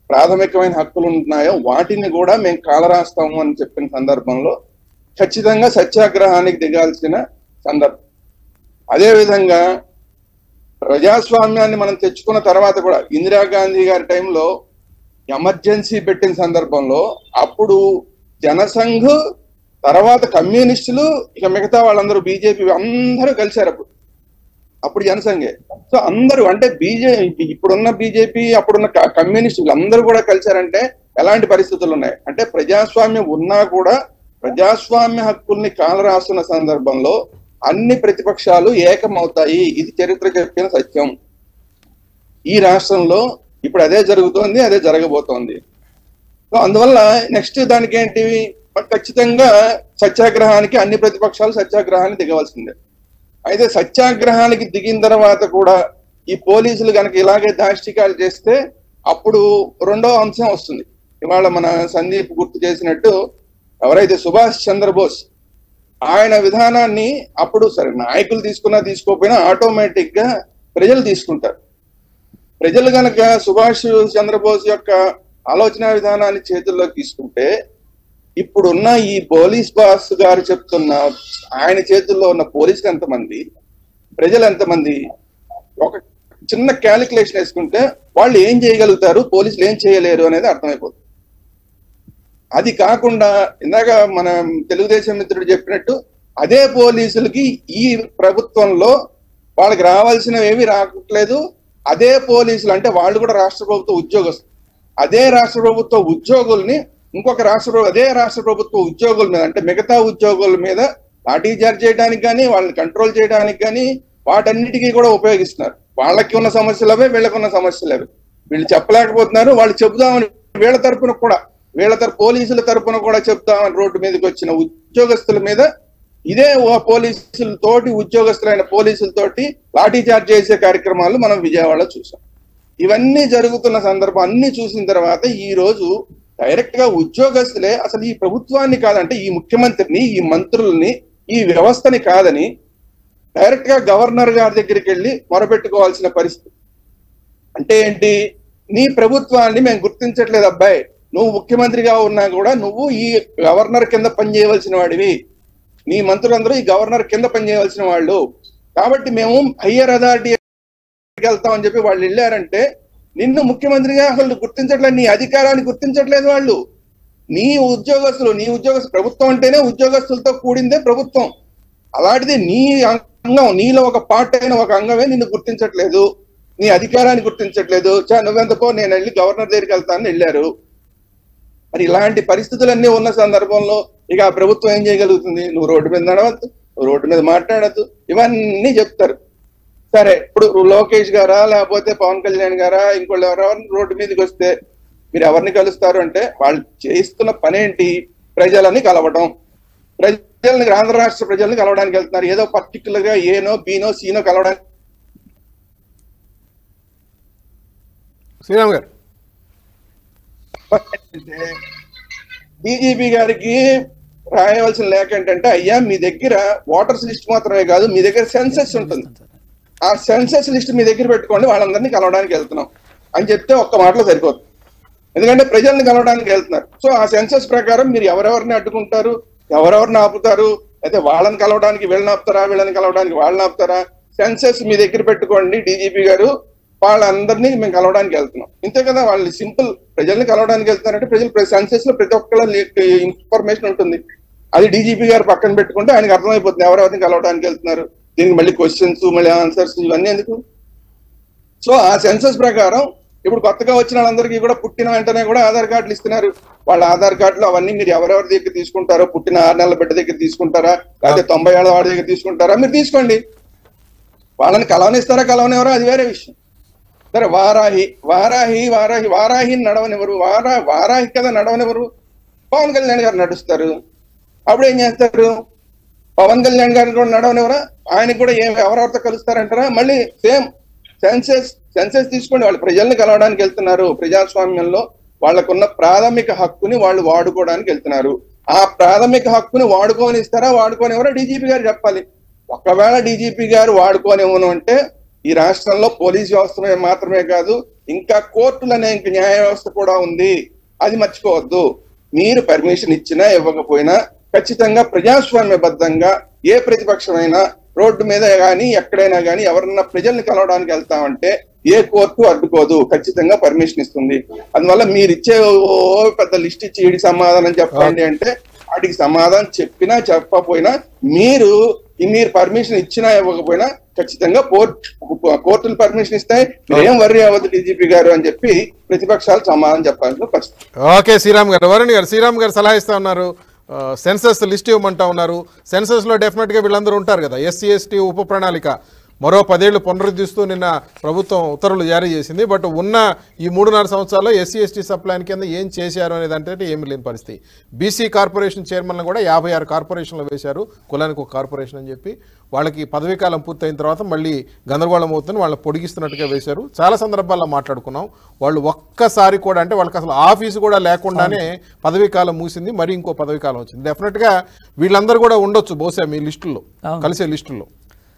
ప్రాథమికమైన హక్కులు ఉన్నాయో వాటిని కూడా మేము కాలరాస్తాము అని చెప్పిన సందర్భంలో ఖచ్చితంగా సత్యాగ్రహానికి దిగాల్సిన సందర్భం అదే విధంగా ప్రజాస్వామ్యాన్ని మనం తెచ్చుకున్న తర్వాత కూడా ఇందిరాగాంధీ గారి టైంలో ఎమర్జెన్సీ పెట్టిన సందర్భంలో అప్పుడు జనసంఘ్ తర్వాత కమ్యూనిస్టులు ఇక మిగతా వాళ్ళందరూ బీజేపీ అందరూ కలిశారు అప్పుడు అప్పుడు జనసంఘే సో అందరూ అంటే బీజేపీ ఇప్పుడున్న బీజేపీ అప్పుడున్న క- కమ్యూనిస్టులు అందరూ కూడా కలిశారంటే ఎలాంటి పరిస్థితులు ఉన్నాయి అంటే ప్రజాస్వామ్యం ఉన్నా కూడా ప్రజాస్వామ్య హక్కుల్ని కాలరాస్తున్న సందర్భంలో అన్ని ప్రతిపక్షాలు ఏకమవుతాయి ఇది చరిత్ర చెప్పిన సత్యం ఈ రాష్ట్రంలో ఇప్పుడు అదే జరుగుతోంది అదే జరగబోతోంది సో అందువల్ల నెక్స్ట్ దానికి ఏంటి ఖచ్చితంగా సత్యాగ్రహానికి అన్ని ప్రతిపక్షాలు సత్యాగ్రహానికి దిగవలసిందే అయితే సత్యాగ్రహానికి దిగిన తర్వాత కూడా ఈ పోలీసులు కనుక ఇలాగే దాష్టికాలు చేస్తే అప్పుడు రెండో అంశం వస్తుంది ఇవాళ మన సందీప్ గుర్తు చేసినట్టు ఎవరైతే సుభాష్ చంద్రబోస్ ఆయన విధానాన్ని అప్పుడు సరే నాయకులు తీసుకున్నా తీసుకోకపోయినా ఆటోమేటిక్ గా ప్రజలు తీసుకుంటారు ప్రజలు గనక సుభాష్ చంద్రబోస్ యొక్క ఆలోచన విధానాన్ని చేతుల్లోకి తీసుకుంటే ఇప్పుడున్న ఈ పోలీస్ బాస్ గారు చెప్తున్న ఆయన చేతుల్లో ఉన్న పోలీసులు ఎంతమంది ప్రజలు ఎంతమంది ఒక చిన్న క్యాలిక్యులేషన్ వేసుకుంటే వాళ్ళు ఏం చేయగలుగుతారు పోలీసులు ఏం చేయలేరు అనేది అర్థమైపోతుంది అది కాకుండా ఇందాక మన తెలుగుదేశం మిత్రుడు చెప్పినట్టు అదే పోలీసులకి ఈ ప్రభుత్వంలో వాళ్ళకి రావాల్సినవి ఏవి రావట్లేదు అదే పోలీసులు అంటే వాళ్ళు కూడా రాష్ట్ర ప్రభుత్వ ఉద్యోగస్తులు అదే రాష్ట్ర ప్రభుత్వ ఉద్యోగుల్ని ఇంకొక రాష్ట్ర ప్రభు- అదే రాష్ట్ర ప్రభుత్వ ఉద్యోగుల మీద అంటే మిగతా ఉద్యోగుల మీద లాఠీ చార్జ్ చేయడానికి కానీ వాళ్ళని కంట్రోల్ చేయడానికి కానీ వాటన్నిటికీ కూడా ఉపయోగిస్తున్నారు వాళ్ళకి ఉన్న సమస్యలు అవే వీళ్ళకి ఉన్న సమస్యలు అవే వీళ్ళు చెప్పలేకపోతున్నారు వాళ్ళు చెబుదామని వీళ్ళ తరపున కూడా వీళ్ళ తరపు పోలీసుల తరపున కూడా చెప్తామని రోడ్డు మీదకి వచ్చిన ఉద్యోగస్తుల మీద ఇదే ఓ పోలీసులతోటి ఉద్యోగస్తులైన పోలీసులతోటి లాఠీ చార్జ్ చేసే కార్యక్రమాలు మనం విజయవాడలో చూసాం ఇవన్నీ జరుగుతున్న సందర్భం అన్ని చూసిన తర్వాత ఈ రోజు డైరెక్ట్ గా ఉద్యోగస్తులే అసలు ఈ ప్రభుత్వాన్ని కాదంటే ఈ ముఖ్యమంత్రిని ఈ మంత్రుల్ని ఈ వ్యవస్థని కాదని డైరెక్ట్ గా గవర్నర్ గారి దగ్గరికి వెళ్ళి మొరపెట్టుకోవాల్సిన పరిస్థితి అంటే ఏంటి నీ ప్రభుత్వాన్ని మేము గుర్తించట్లేదు అబ్బాయి నువ్వు ముఖ్యమంత్రిగా ఉన్నా కూడా నువ్వు ఈ గవర్నర్ కింద పనిచేయవలసిన వాడివి నీ మంత్రులందరూ ఈ గవర్నర్ కింద పనిచేయవలసిన వాళ్ళు కాబట్టి మేము హయ్యర్ అథారిటీ వెళ్తామని చెప్పి వాళ్ళు వెళ్ళారంటే నిన్ను ముఖ్యమంత్రిగా అసలు గుర్తించట్లేదు నీ అధికారాన్ని గుర్తించట్లేదు వాళ్ళు నీ ఉద్యోగస్తులు నీ ఉద్యోగస్తు ప్రభుత్వం అంటేనే ఉద్యోగస్తులతో కూడిందే ప్రభుత్వం అలాంటిది నీ అంగం నీలో ఒక పార్ట్ అయిన ఒక అంగమే నిన్ను గుర్తించట్లేదు నీ అధికారాన్ని గుర్తించట్లేదు చా నువ్వెంతకో నేను వెళ్ళి గవర్నర్ దగ్గరికి వెళ్తానని వెళ్ళారు మరి ఇలాంటి పరిస్థితులన్నీ ఉన్న సందర్భంలో ఇక ఆ ప్రభుత్వం ఏం చేయగలుగుతుంది నువ్వు రోడ్డు మీద నడవద్దు నువ్వు రోడ్డు మీద మాట్లాడద్దు ఇవన్నీ చెప్తారు సరే ఇప్పుడు లోకేష్ గారా లేకపోతే పవన్ కళ్యాణ్ గారా ఇంకోళ్ళు ఎవరెవరు రోడ్డు మీదకి వస్తే మీరు ఎవరిని కలుస్తారు అంటే వాళ్ళు చేస్తున్న పని ఏంటి ప్రజలని కలవడం ప్రజల్ని ఆంధ్ర రాష్ట్ర ప్రజల్ని కలవడానికి వెళ్తున్నారు ఏదో పర్టికులర్ గా ఏనో బీనో సీనో కలవడానికి శ్రీరామ్ గారు బీజేపీ గారికి రాయవలసిన లేఖ ఏంటంటే అయ్యా మీ దగ్గర ఓటర్స్ లిస్ట్ మాత్రమే కాదు మీ దగ్గర సెన్సెస్ ఉంటుంది ఆ సెన్సెస్ లిస్ట్ మీ దగ్గర పెట్టుకోండి వాళ్ళందరినీ కలవడానికి వెళ్తున్నాం అని చెప్తే ఒక్క మాటలో సరిపోతుంది ఎందుకంటే ప్రజల్ని కలవడానికి వెళ్తున్నారు సో ఆ సెన్సెస్ ప్రకారం మీరు ఎవరెవరిని అడ్డుకుంటారు ఎవరెవరిని ఆపుతారు అయితే వాళ్ళని కలవడానికి వీళ్ళని ఆపుతారా వీళ్ళని కలవడానికి వాళ్ళని ఆపుతారా సెన్సెస్ మీ దగ్గర పెట్టుకోండి డీజీపీ గారు వాళ్ళందరినీ మేము కలవడానికి వెళ్తున్నాం ఇంతే కదా వాళ్ళు సింపుల్ ప్రజల్ని కలవడానికి వెళ్తున్నారంటే ప్రజలు సెన్సెస్ లో ప్రతి ఒక్కళ్ళ ఇన్ఫర్మేషన్ ఉంటుంది అది డీజీపీ గారు పక్కన పెట్టుకుంటే ఆయనకు అర్థమైపోతుంది ఎవరెవరిని కలవడానికి వెళ్తున్నారు దీనికి మళ్ళీ క్వశ్చన్స్ మళ్ళీ ఆన్సర్స్ ఇవన్నీ ఎందుకు సో ఆ సెన్సస్ ప్రకారం ఇప్పుడు కొత్తగా వచ్చిన వాళ్ళందరికీ కూడా పుట్టిన వెంటనే కూడా ఆధార్ కార్డులు ఇస్తున్నారు వాళ్ళ ఆధార్ కార్డులు అవన్నీ మీరు ఎవరెవరి దగ్గర తీసుకుంటారో పుట్టిన ఆరు నెలల బిడ్డ దగ్గర తీసుకుంటారా లేకపోతే తొంభై ఏళ్ళ వాడి దగ్గర తీసుకుంటారా మీరు తీసుకోండి వాళ్ళని కలవనిస్తారా కలవనివ్వరా అది వేరే విషయం సరే వారాహి వారాహి వారాహి వారాహిని నడవనివ్వరు వారా వారాహి కదా నడవనివ్వరు పవన్ కళ్యాణ్ గారు నడుస్తారు అప్పుడు ఏం చేస్తారు పవన్ కళ్యాణ్ గారిని కూడా నడవనివ్వరా ఆయనకి కూడా ఏం ఎవరెవరితో కలుస్తారంటారా మళ్ళీ సేమ్ సెన్సెస్ సెన్సెస్ తీసుకోండి వాళ్ళు ప్రజల్ని కలవడానికి వెళ్తున్నారు ప్రజాస్వామ్యంలో వాళ్ళకున్న ప్రాథమిక హక్కుని వాళ్ళు వాడుకోవడానికి వెళ్తున్నారు ఆ ప్రాథమిక హక్కుని వాడుకొని ఇస్తారా వాడుకోనివ్వరా డీజీపీ గారు చెప్పాలి ఒకవేళ డీజీపీ గారు వాడుకోనివ్వను అంటే ఈ రాష్ట్రంలో పోలీస్ వ్యవస్థ మీద మాత్రమే కాదు ఇంకా కోర్టులనే ఇంక న్యాయ వ్యవస్థ కూడా ఉంది అది మర్చిపోవద్దు మీరు పర్మిషన్ ఇచ్చినా ఇవ్వకపోయినా ఖచ్చితంగా ప్రజాస్వామ్యబద్ధంగా ఏ ప్రతిపక్షమైనా రోడ్డు మీద కానీ ఎక్కడైనా కానీ ఎవరన్నా ప్రజల్ని కలవడానికి వెళ్తామంటే ఏ కోర్టు అడ్డుకోదు ఖచ్చితంగా పర్మిషన్ ఇస్తుంది అందువల్ల మీరు ఇచ్చే ఓ పెద్ద లిస్ట్ ఇచ్చి వీడికి సమాధానం చెప్పండి అంటే వాటికి సమాధానం చెప్పినా చెప్పకపోయినా మీరు ఈ మీరు పర్మిషన్ ఇచ్చినా ఇవ్వకపోయినా ఖచ్చితంగా కోర్టు కోర్టులు పర్మిషన్ ఇస్తాయి మీరేం వర్రీ అవ్వదు డీజీపీ గారు అని చెప్పి ప్రతిపక్షాలు సమాధానం చెప్పాల్సిన పరిస్థితి ఓకే శ్రీరామ్ గారు వరుణ్ గారు శ్రీరామ్ గారు సలహా ఇస్తా ఉన్నారు సెన్సస్ లిస్ట్ ఇవ్వమంటా ఉన్నారు సెన్సస్లో డెఫినెట్గా వీళ్ళందరూ ఉంటారు కదా ఎస్సీ ఎస్టీ ఉప ప్రణాళిక మరో పదేళ్లు పునరుద్ధరిస్తూ నిన్న ప్రభుత్వం ఉత్తర్వులు జారీ చేసింది బట్ ఉన్న ఈ మూడున్నర సంవత్సరాల్లో ఎస్సీ ఎస్టీ సప్లాన్ కింద ఏం చేశారు అనేది అంటే ఏమి లేని పరిస్థితి బీసీ కార్పొరేషన్ చైర్మన్లు కూడా యాభై ఆరు కార్పొరేషన్లు వేశారు కులానికి ఒక కార్పొరేషన్ అని చెప్పి వాళ్ళకి పదవీ కాలం పూర్తయిన తర్వాత మళ్ళీ గందరగోళం అవుతుంది వాళ్ళని పొడిగిస్తున్నట్టుగా వేశారు చాలా సందర్భాల్లో మాట్లాడుకున్నాం వాళ్ళు ఒక్కసారి కూడా అంటే వాళ్ళకి అసలు ఆఫీసు కూడా లేకుండానే పదవీ కాలం మూసింది మరి ఇంకో పదవీ కాలం వచ్చింది డెఫినెట్గా వీళ్ళందరూ కూడా ఉండొచ్చు బహుశా మీ లిస్టుల్లో అవును. కలిసే లిస్టుల్లో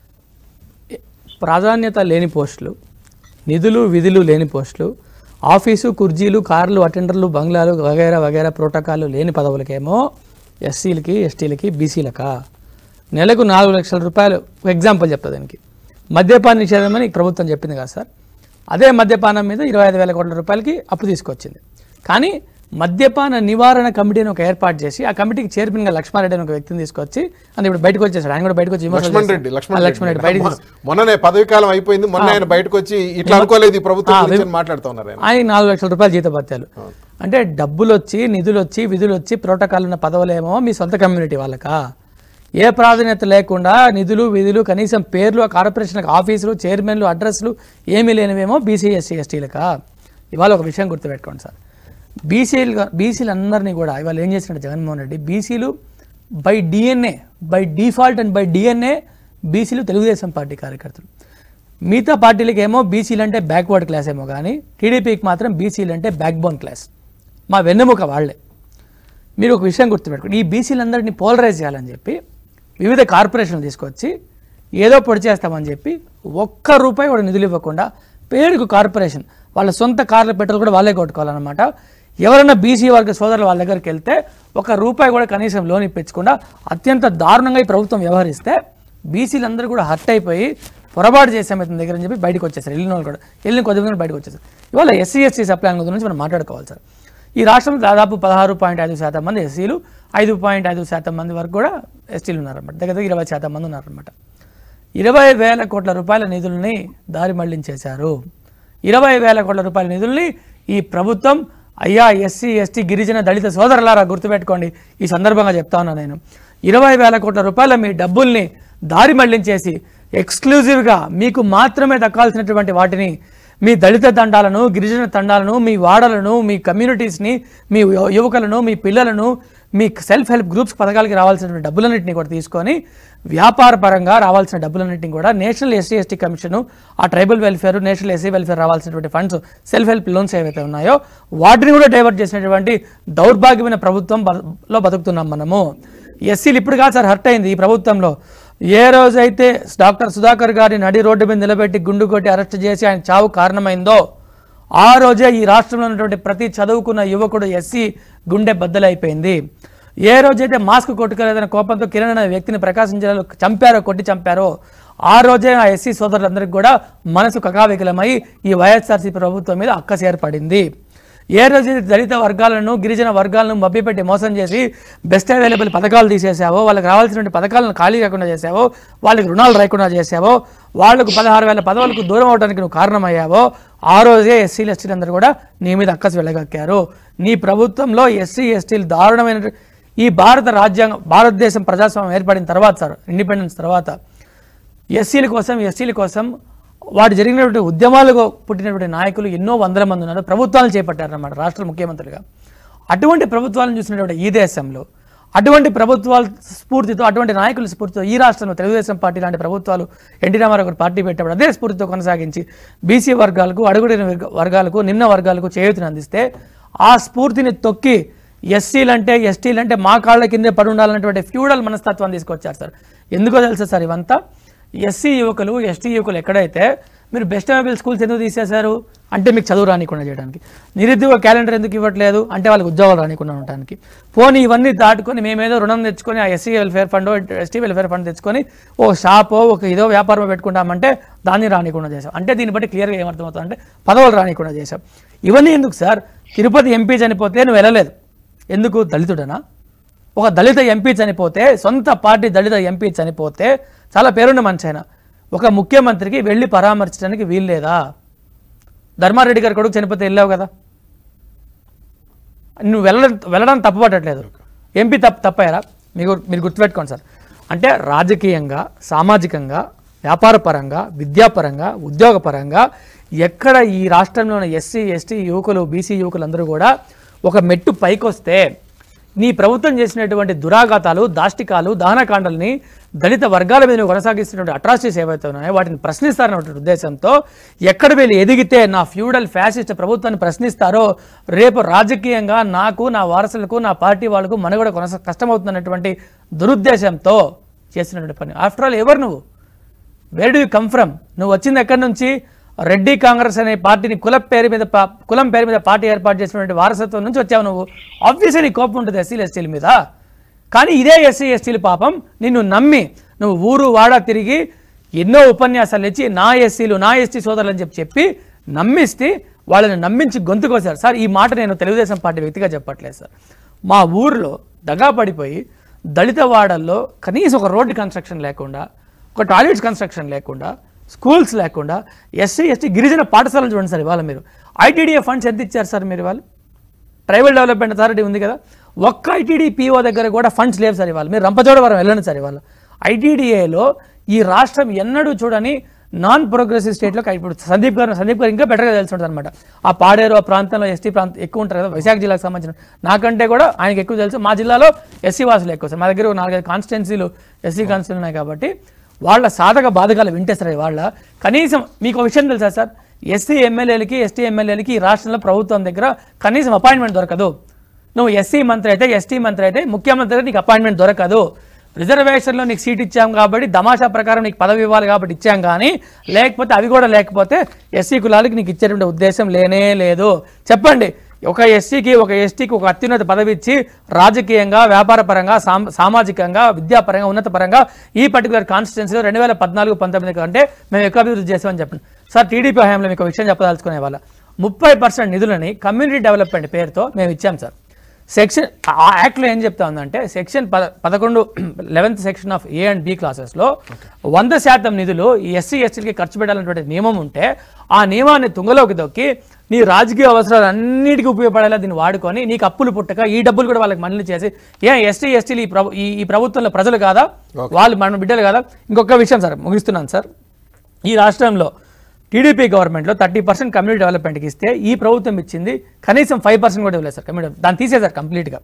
ప్రాధాన్యత లేని పోస్టులు నిధులు విధులు లేని పోస్టులు ఆఫీసు కుర్జీలు కార్లు అటెండర్లు బంగ్లాలు వగైరా వగైరా ప్రోటోకాల్లు లేని పదవులకేమో ఎస్సీలకి ఎస్టీలకి బీసీలకా నెలకు నాలుగు లక్షల రూపాయలు ఒక ఎగ్జాంపుల్ చెప్తా దీనికి మద్యపాన నిషేధమని ప్రభుత్వం చెప్పింది కదా సార్ అదే మద్యపానం మీద ఇరవై ఐదు వేల కోట్ల రూపాయలకి అప్పు తీసుకొచ్చింది కానీ మద్యపాన నివారణ కమిటీని ఒక ఏర్పాటు చేసి ఆ కమిటీకి చైర్మన్గా లక్ష్మారెడ్డి అని ఒక వ్యక్తిని తీసుకొచ్చి అంటే ఇప్పుడు బయటకు వచ్చేసాడు ఆయన కూడా బయటకు వచ్చి విమర్శలు లక్ష్మణ్ చేశాడు. రెడ్డి ఆ, లక్ష్మణ్ లక్ష్మణ్ రెడ్డి బయటకు మొన్న- మొన్ననే పదవి కాలం అయిపోయింది మొన్న ఆయన బయటకు వచ్చి ఇట్లా అనుకోలేదు ఈ ప్రభుత్వం గురించి అని మాట్లాడుతూ ఉన్నారు ఆయన ఆయన నాలుగు లక్షల రూపాయలు జీతభత్యాలు అంటే డబ్బులు వచ్చి నిధులు వచ్చి విధులు వచ్చి ప్రోటోకాల్ ఉన్న పదవులేమో మీ సొంత కమ్యూనిటీ వాళ్ళకా ఏ ప్రాధాన్యత లేకుండా నిధులు విధులు కనీసం పేర్లు ఆ కార్పొరేషన్ ఆఫీసులు చైర్మన్లు అడ్రస్లు ఏమీ లేనివేమో బీసీ ఎస్సీ ఎస్టీలకా ఇవాళ ఒక విషయం గుర్తుపెట్టుకోండి సార్ బీసీలు బీసీలు అందరినీ కూడా ఇవాళ ఏం చేసినట్టు జగన్మోహన్ రెడ్డి బీసీలు by DNA by default and by DNA బీసీలు తెలుగుదేశం పార్టీ కార్యకర్తలు మిగతా పార్టీలకి ఏమో బీసీలు అంటే బ్యాక్వర్డ్ క్లాస్ ఏమో కానీ టీడీపీకి మాత్రం బీసీలు అంటే బ్యాక్ బోన్ క్లాస్ మా వెన్నెముక వాళ్ళే మీరు ఒక విషయం గుర్తుపెట్టుకోండి ఈ బీసీలందరినీ పోలరైజ్ చేయాలని చెప్పి వివిధ కార్పొరేషన్లు తీసుకొచ్చి ఏదో పొడి చేస్తామని చెప్పి ఒక్క రూపాయి కూడా నిధులు ఇవ్వకుండా పేరుకు కార్పొరేషన్ వాళ్ళ సొంత కార్ల పెట్రోల్ కూడా వాళ్ళే కొట్టుకోవాలన్నమాట ఎవరైనా బీసీ వర్గ సోదరులు వాళ్ళ దగ్గరికి వెళ్తే ఒక రూపాయి కూడా కనీసం లోన్ ఇప్పించకుండా అత్యంత దారుణంగా ఈ ప్రభుత్వం వ్యవహరిస్తే బీసీలందరూ కూడా హర్ట్ అయిపోయి పొరపాటు చేసాం ఇతని దగ్గర అని చెప్పి బయటకు వచ్చేసారు వెళ్ళిన వాళ్ళు కూడా వెళ్ళిన కొద్ది మంది బయటకు వచ్చేసారు ఇవాళ ఎస్సీ ఎస్సీ సప్లాన్ గురించి మనం మాట్లాడుకోవాలి సార్ ఈ రాష్ట్రంలో దాదాపు పదహారు పాయింట్ ఐదు శాతం మంది ఎస్సీలు ఐదు పాయింట్ ఐదు శాతం మంది వరకు కూడా ఎస్టీలు ఉన్నారన్నమాట దగ్గర దగ్గర ఇరవై శాతం మంది ఉన్నారన్నమాట ఇరవై వేల కోట్ల రూపాయల నిధుల్ని దారి మళ్లించేశారు ఇరవై వేల కోట్ల రూపాయల నిధుల్ని ఈ ప్రభుత్వం అయ్యా ఎస్సీ ఎస్టీ గిరిజన దళిత సోదరులారా గుర్తుపెట్టుకోండి ఈ సందర్భంగా చెప్తా ఉన్నా నేను ఇరవై వేల కోట్ల రూపాయల మీ డబ్బుల్ని దారి మళ్లించేసి ఎక్స్క్లూజివ్గా మీకు మాత్రమే దక్కాల్సినటువంటి వాటిని మీ దళిత తండాలను గిరిజన తండాలను మీ వాడలను మీ కమ్యూనిటీస్ని మీ యు- యువకులను మీ పిల్లలను మీ సెల్ఫ్ హెల్ప్ గ్రూప్స్ పథకాలకి రావాల్సిన డబ్బులన్నింటినీ కూడా తీసుకొని వ్యాపార పరంగా రావాల్సిన డబ్బులన్నింటినీ కూడా నేషనల్ ఎస్సీ ఎస్టీ కమిషన్ ఆ tribal welfare national SC welfare రావాల్సినటువంటి ఫండ్స్ సెల్ఫ్ హెల్ప్ లోన్స్ ఏవైతే ఉన్నాయో వాటిని కూడా డైవర్ట్ చేసినటువంటి దౌర్భాగ్యమైన ప్రభుత్వం బ- లో బతుకుతున్నాం మనము ఎస్సీలు ఇప్పుడు కాదు సార్ హర్ట్ అయింది ఈ ప్రభుత్వంలో ఏ రోజైతే డాక్టర్ సుధాకర్ గారిని నడి రోడ్డు మీద నిలబెట్టి గుండు కొట్టి అరెస్ట్ చేసి ఆయన చావు కారణమైందో ఆ రోజే ఈ రాష్ట్రంలో ఉన్నటువంటి ప్రతి చదువుకున్న యువకుడు ఎస్సీ గుండె బద్దలైపోయింది ఏ రోజైతే మాస్క్ కొట్టుకోలేదన్న కోపంతో కిరణ్ అనే వ్యక్తిని ప్రకాశం జిల్లాలో చంపారో కొట్టి చంపారో ఆ రోజే ఆ ఎస్సీ సోదరులందరికీ కూడా మనసు కకావికలమై ఈ వైఎస్ఆర్సీ ప్రభుత్వం మీద అక్కసి ఏర్పడింది ఏ రోజు దళిత వర్గాలను గిరిజన వర్గాలను మభ్యపెట్టి మోసం చేసి బెస్ట్ అవైలబుల్ పథకాలు తీసేసావో వాళ్ళకి రావాల్సినటువంటి పథకాలను ఖాళీ కాకుండా చేసావో వాళ్ళకి రుణాలు రాకుండా చేసావో వాళ్ళకు పదహారు వేల పదవులకు దూరం అవడానికి నువ్వు కారణమయ్యావో ఆ రోజే ఎస్సీలు ఎస్టీలు అందరూ కూడా నీ మీద అక్కసి వెళ్ళగక్కారు నీ ప్రభుత్వంలో ఎస్సీ ఎస్టీలు దారుణమైన ఈ భారత రాజ్యాంగం భారతదేశం ప్రజాస్వామ్యం ఏర్పడిన తర్వాత సార్ ఇండిపెండెన్స్ తర్వాత ఎస్సీల కోసం ఎస్టీల కోసం వాటి జరిగినటువంటి ఉద్యమాలకు పుట్టినటువంటి నాయకులు ఎన్నో వందల మంది ఉన్నారు ప్రభుత్వాలు చేపట్టారన్నమాట రాష్ట్ర ముఖ్యమంత్రులుగా అటువంటి ప్రభుత్వాలను చూసినటువంటి ఈ దేశంలో అటువంటి ప్రభుత్వాల స్ఫూర్తితో అటువంటి నాయకుల స్ఫూర్తితో ఈ రాష్ట్రంలో తెలుగుదేశం పార్టీ లాంటి ప్రభుత్వాలు ఎన్టీ రామారావు గారు పార్టీ పెట్టినప్పుడు అదే స్ఫూర్తితో కొనసాగించి బీసీ వర్గాలకు అడుగుడిన వర్గ- వర్గాలకు నిమ్న వర్గాలకు చేయూతిని అందిస్తే ఆ స్ఫూర్తిని తొక్కి ఎస్సీలు అంటే ఎస్టీలు అంటే మా కాళ్ళ కిందే పడి ఉండాలన్నటువంటి ఫ్యూడల్ మనస్తత్వాన్ని తీసుకొచ్చారు సార్ ఎందుకో తెలుసా సార్ ఇవంతా ఎస్సీ యువకులు ఎస్టీ యువకులు ఎక్కడైతే మీరు బెస్ట్ అవైలబుల్ స్కూల్స్ ఎందుకు తీసేశారు అంటే మీకు చదువు రానికుండా చేయడానికి నిరుద్యోగ క్యాలెండర్ ఎందుకు ఇవ్వట్లేదు అంటే వాళ్ళకి ఉద్యోగాలు రానికుండా ఉండడానికి పోనీ ఇవన్నీ దాటుకొని మేమేదో రుణం తెచ్చుకొని ఆ SC welfare fund ST welfare fund తెచ్చుకొని ఓ షాపో ఒక ఏదో వ్యాపారం పెట్టుకుంటామంటే దాన్ని రానికుండా చేసాం అంటే దీన్ని బట్టి క్లియర్గా ఏమర్థమవుతుంది అంటే పదవులు రానికుండా చేసాం ఇవన్నీ ఎందుకు సార్ తిరుపతి ఎంపీ చనిపోతే నువ్వు వెళ్ళలేదు ఎందుకు దళితుడనా ఒక దళిత ఎంపీ చనిపోతే సొంత పార్టీ దళిత ఎంపీ చనిపోతే చాలా పేరున్న మనిషి ఆయన ఒక ముఖ్యమంత్రికి వెళ్ళి పరామర్శించడానికి వీల్లేదా ధర్మారెడ్డి గారి కొడుకు చనిపోతే వెళ్ళావు కదా నువ్వు వెళ్ళడం వెళ్ళడం తప్పుపట్టట్లేదు ఎంపీ తప్పు తప్పయ్యారా మీకు మీరు గుర్తుపెట్టుకోండి సార్ అంటే రాజకీయంగా సామాజికంగా వ్యాపారపరంగా విద్యాపరంగా ఉద్యోగపరంగా ఎక్కడ ఈ రాష్ట్రంలోని ఎస్సీ ఎస్టీ యువకులు బీసీ యువకులందరూ కూడా ఒక మెట్టు పైకొస్తే నీ ప్రభుత్వం చేసినటువంటి దురాఘాతాలు దాష్టికాలు దహనకాండల్ని దళిత వర్గాల మీద నువ్వు కొనసాగిస్తున్నటువంటి అట్రాసిటీస్ ఏవైతే ఉన్నాయో వాటిని ప్రశ్నిస్తారన్నటువంటి ఉద్దేశంతో ఎక్కడ వీళ్ళు ఎదిగితే నా ఫ్యూడల్ ఫ్యాసిస్ట్ ప్రభుత్వాన్ని ప్రశ్నిస్తారో రేపు రాజకీయంగా నాకు నా వారసులకు నా పార్టీ వాళ్ళకు మనుగడ కొనసా కష్టమవుతున్నటువంటి దురుద్దేశంతో చేసినటువంటి పని ఆఫ్టర్ ఆల్ ఎవరు నువ్వు where do you come from నువ్వు వచ్చింది ఎక్కడి నుంచి రెడ్డి కాంగ్రెస్ అనే పార్టీని కుల పేరు మీద పా- కులం పేరు మీద పార్టీ ఏర్పాటు చేసినటువంటి వారసత్వం నుంచి వచ్చావు నువ్వు ఆబ్వియస్లీ నీ కోపం ఉంటుంది ఎస్సీలు ఎస్టీల మీద కానీ ఇదే ఎస్సీ ఎస్టీలు పాపం నిన్ను నమ్మి నువ్వు ఊరు వాడ తిరిగి ఎన్నో ఉపన్యాసాలు ఇచ్చి నా ఎస్సీలు నా ఎస్టీ సోదరులు అని చెప్పి చెప్పి నమ్మిస్తే వాళ్ళని నమ్మించి గొంతుకోసారు సార్ ఈ మాట నేను తెలుగుదేశం పార్టీ వ్యక్తిగా చెప్పట్లేదు సార్ మా ఊర్లో దగా పడిపోయి దళిత వాడల్లో కనీసం ఒక రోడ్డు కన్స్ట్రక్షన్ లేకుండా ఒక టాయిలెట్స్ కన్స్ట్రక్షన్ లేకుండా స్కూల్స్ లేకుండా ఎస్సీ ఎస్టీ గిరిజన పాఠశాలను చూడండి సార్ ఇవాళ మీరు ఐటీడీఏ ఫండ్స్ ఎంత ఇచ్చారు సార్ మీరు ఇవాళ ట్రైబల్ డెవలప్మెంట్ అథారిటీ ఉంది కదా ఒక్క ఐటీడీ పీఓ దగ్గర కూడా ఫండ్స్ లేవు సార్ ఇవాళ మీరు రంపచోడవరం వెళ్ళండి సార్ ఇవాళ ఐటీడీఏలో ఈ రాష్ట్రం ఎన్నడూ చూడని నాన్ ప్రోగ్రెసివ్ స్టేట్లో ఇప్పుడు సందీప్ గారు సందీప్ గారు ఇంకా బెటర్గా తెలిసి ఉంటుంది అనమాట ఆ పాడేరు ఆ ప్రాంతంలో ఎస్టీ ప్రాంతం ఎక్కువ ఉంటారు కదా విశాఖ జిల్లాకు సంబంధించిన నాకంటే కూడా ఆయనకి ఎక్కువ తెలుసు మా జిల్లాలో ఎస్సీ వాసులు ఎక్కువ సార్ మా దగ్గర ఒక నాలుగైదు కాన్స్టిట్యున్సీలు ఎస్సీ కాన్స్టిట్యూన్సీ ఉన్నాయి కాబట్టి వాళ్ళ సాధక బాధకాలు వింటే సార్ వాళ్ళ కనీసం మీకు ఒక విషయం తెలుసా సార్ ఎస్సీ ఎమ్మెల్యేలకి ఎస్టీ ఎమ్మెల్యేలకి ఈ రాష్ట్రంలో ప్రభుత్వం దగ్గర కనీసం అపాయింట్మెంట్ దొరకదు నువ్వు ఎస్సీ మంత్రి అయితే ఎస్టీ మంత్రి అయితే ముఖ్యమంత్రి అయితే నీకు అపాయింట్మెంట్ దొరకదు రిజర్వేషన్లో నీకు సీట్ ఇచ్చాం కాబట్టి దమాషా ప్రకారం నీకు పదవి ఇవ్వాలి కాబట్టి ఇచ్చాం కానీ లేకపోతే అవి కూడా లేకపోతే ఎస్సీ కులాలకి నీకు ఇచ్చేటువంటి ఉద్దేశం లేనే లేదు చెప్పండి ఒక ఎస్సీకి ఒక ఎస్టీకి ఒక అత్యున్నత పదవి ఇచ్చి రాజకీయంగా వ్యాపారపరంగా సామ సామాజికంగా విద్యాపరంగా ఉన్నత పరంగా ఈ పర్టికులర్ కాన్స్టిట్యున్సీలో రెండు వేల పద్నాలుగు పంతొమ్మిది కంటే మేము ఎక్కువ అభివృద్ధి చేసామని చెప్పండి సార్ టీడీపీ హయాంలో మీకు ఒక విషయం చెప్పదలుచుకునే వాళ్ళ ముప్పై పర్సెంట్ నిధులని కమ్యూనిటీ డెవలప్మెంట్ పేరుతో మేము ఇచ్చాం సార్ సెక్షన్ ఆ యాక్ట్లో ఏం చెప్తా ఉందంటే సెక్షన్ పద పదకొండు eleventh section of A and B క్లాసెస్లో వంద శాతం నిధులు ఈ ఎస్సీ ఎస్టీలకి ఖర్చు పెట్టాలన్నటువంటి నియమం ఉంటే ఆ నియమాన్ని తుంగలోకి దొక్కి నీ రాజకీయ అవసరాలు అన్నిటికీ ఉపయోగపడేలా దీన్ని వాడుకొని నీకు అప్పులు పుట్టక ఈ డబ్బులు కూడా వాళ్ళకి మళ్ళీ చేసి ఏ ఎస్టీ ఎస్టీలు ఈ ప్రభు ఈ- ఈ ప్రభుత్వంలో ప్రజలు కాదా వాళ్ళు మన బిడ్డలు కాదా ఇంకొక విషయం సార్ ముగిస్తున్నాను సార్ ఈ రాష్ట్రంలో టీడీపీ గవర్నమెంట్లో థర్టీ పర్సెంట్ కమ్యూనిటీ డెవలప్మెంట్కి ఇస్తే ఈ ప్రభుత్వం ఇచ్చింది కనీసం ఫైవ్ పర్సెంట్ కూడా ఇవ్వలేదు సార్ కమ్యూనిటీ దాన్ని తీసేశారు కంప్లీట్గా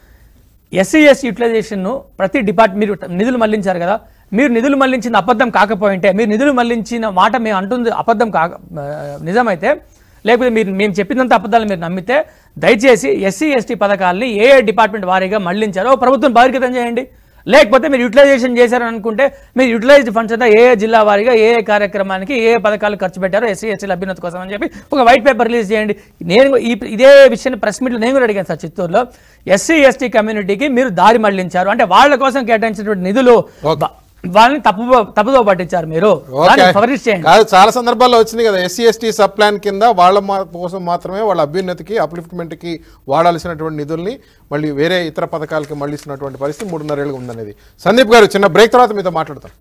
ఎస్సీ ఎస్టీ యూటిలైజేషన్ను ప్రతి డిపార్ట్ మీరు నిధులు మళ్లించారు కదా మీరు నిధులు మళ్లించిన అబద్ధం కాకపోయింటే మీరు నిధులు మళ్లించిన మాట మేము అంటుంది అబద్ధం కాక ఆ, నిజమైతే లేకపోతే మీరు మేము చెప్పినంత అబద్ధాలు మీరు నమ్మితే దయచేసి ఎస్సీ ఎస్టీ పథకాలని ఏ ఏ డిపార్ట్మెంట్ వారీగా మళ్లించారో ప్రభుత్వం బహిర్గతం చేయండి లేకపోతే మీరు యూటిలైజేషన్ చేశారని అనుకుంటే మీరు యూటిలైజ్డ్ ఫండ్స్ అంతా ఏ ఏ జిల్లా వారీగా ఏ ఏ కార్యక్రమానికి ఏ ఏ పథకాలు ఖర్చు పెట్టారో ఎస్సీ ఎస్టీల అభ్యున్నతి కోసం అని చెప్పి ఒక వైట్ పేపర్ రిలీజ్ చేయండి నేను ఈ ఇదే విషయాన్ని ప్రెస్ మీట్లో నేను కూడా అడిగాను సార్ చిత్తూరులో ఎస్సీ ఎస్టీ కమ్యూనిటీకి మీరు దారి మళ్లించారు అంటే వాళ్ళ కోసం కేటాయించినటువంటి నిధులు వా- వాళ్ళని తప్పు తప్పుదో పట్టించారు మీరు దాన్ని ఓకే ఫవరిష్ చేయండి కాదు చాలా సందర్భాల్లో వచ్చింది కదా ఎస్సీ ఎస్టీ సబ్ ప్లాన్ కింద వాళ్ళ మా- కోసం మాత్రమే వాళ్ళ అభ్యున్నతికి అప్లిఫ్ట్మెంట్కి వాడాల్సినటువంటి నిధుల్ని మళ్ళీ వేరే ఇతర పథకాలకి మళ్ళిస్తున్నటువంటి పరిస్థితి మూడున్నరేళ్ళుగా ఉందనేది సందీప్ గారు చిన్న బ్రేక్ తర్వాత మీతో మాట్లాడతాం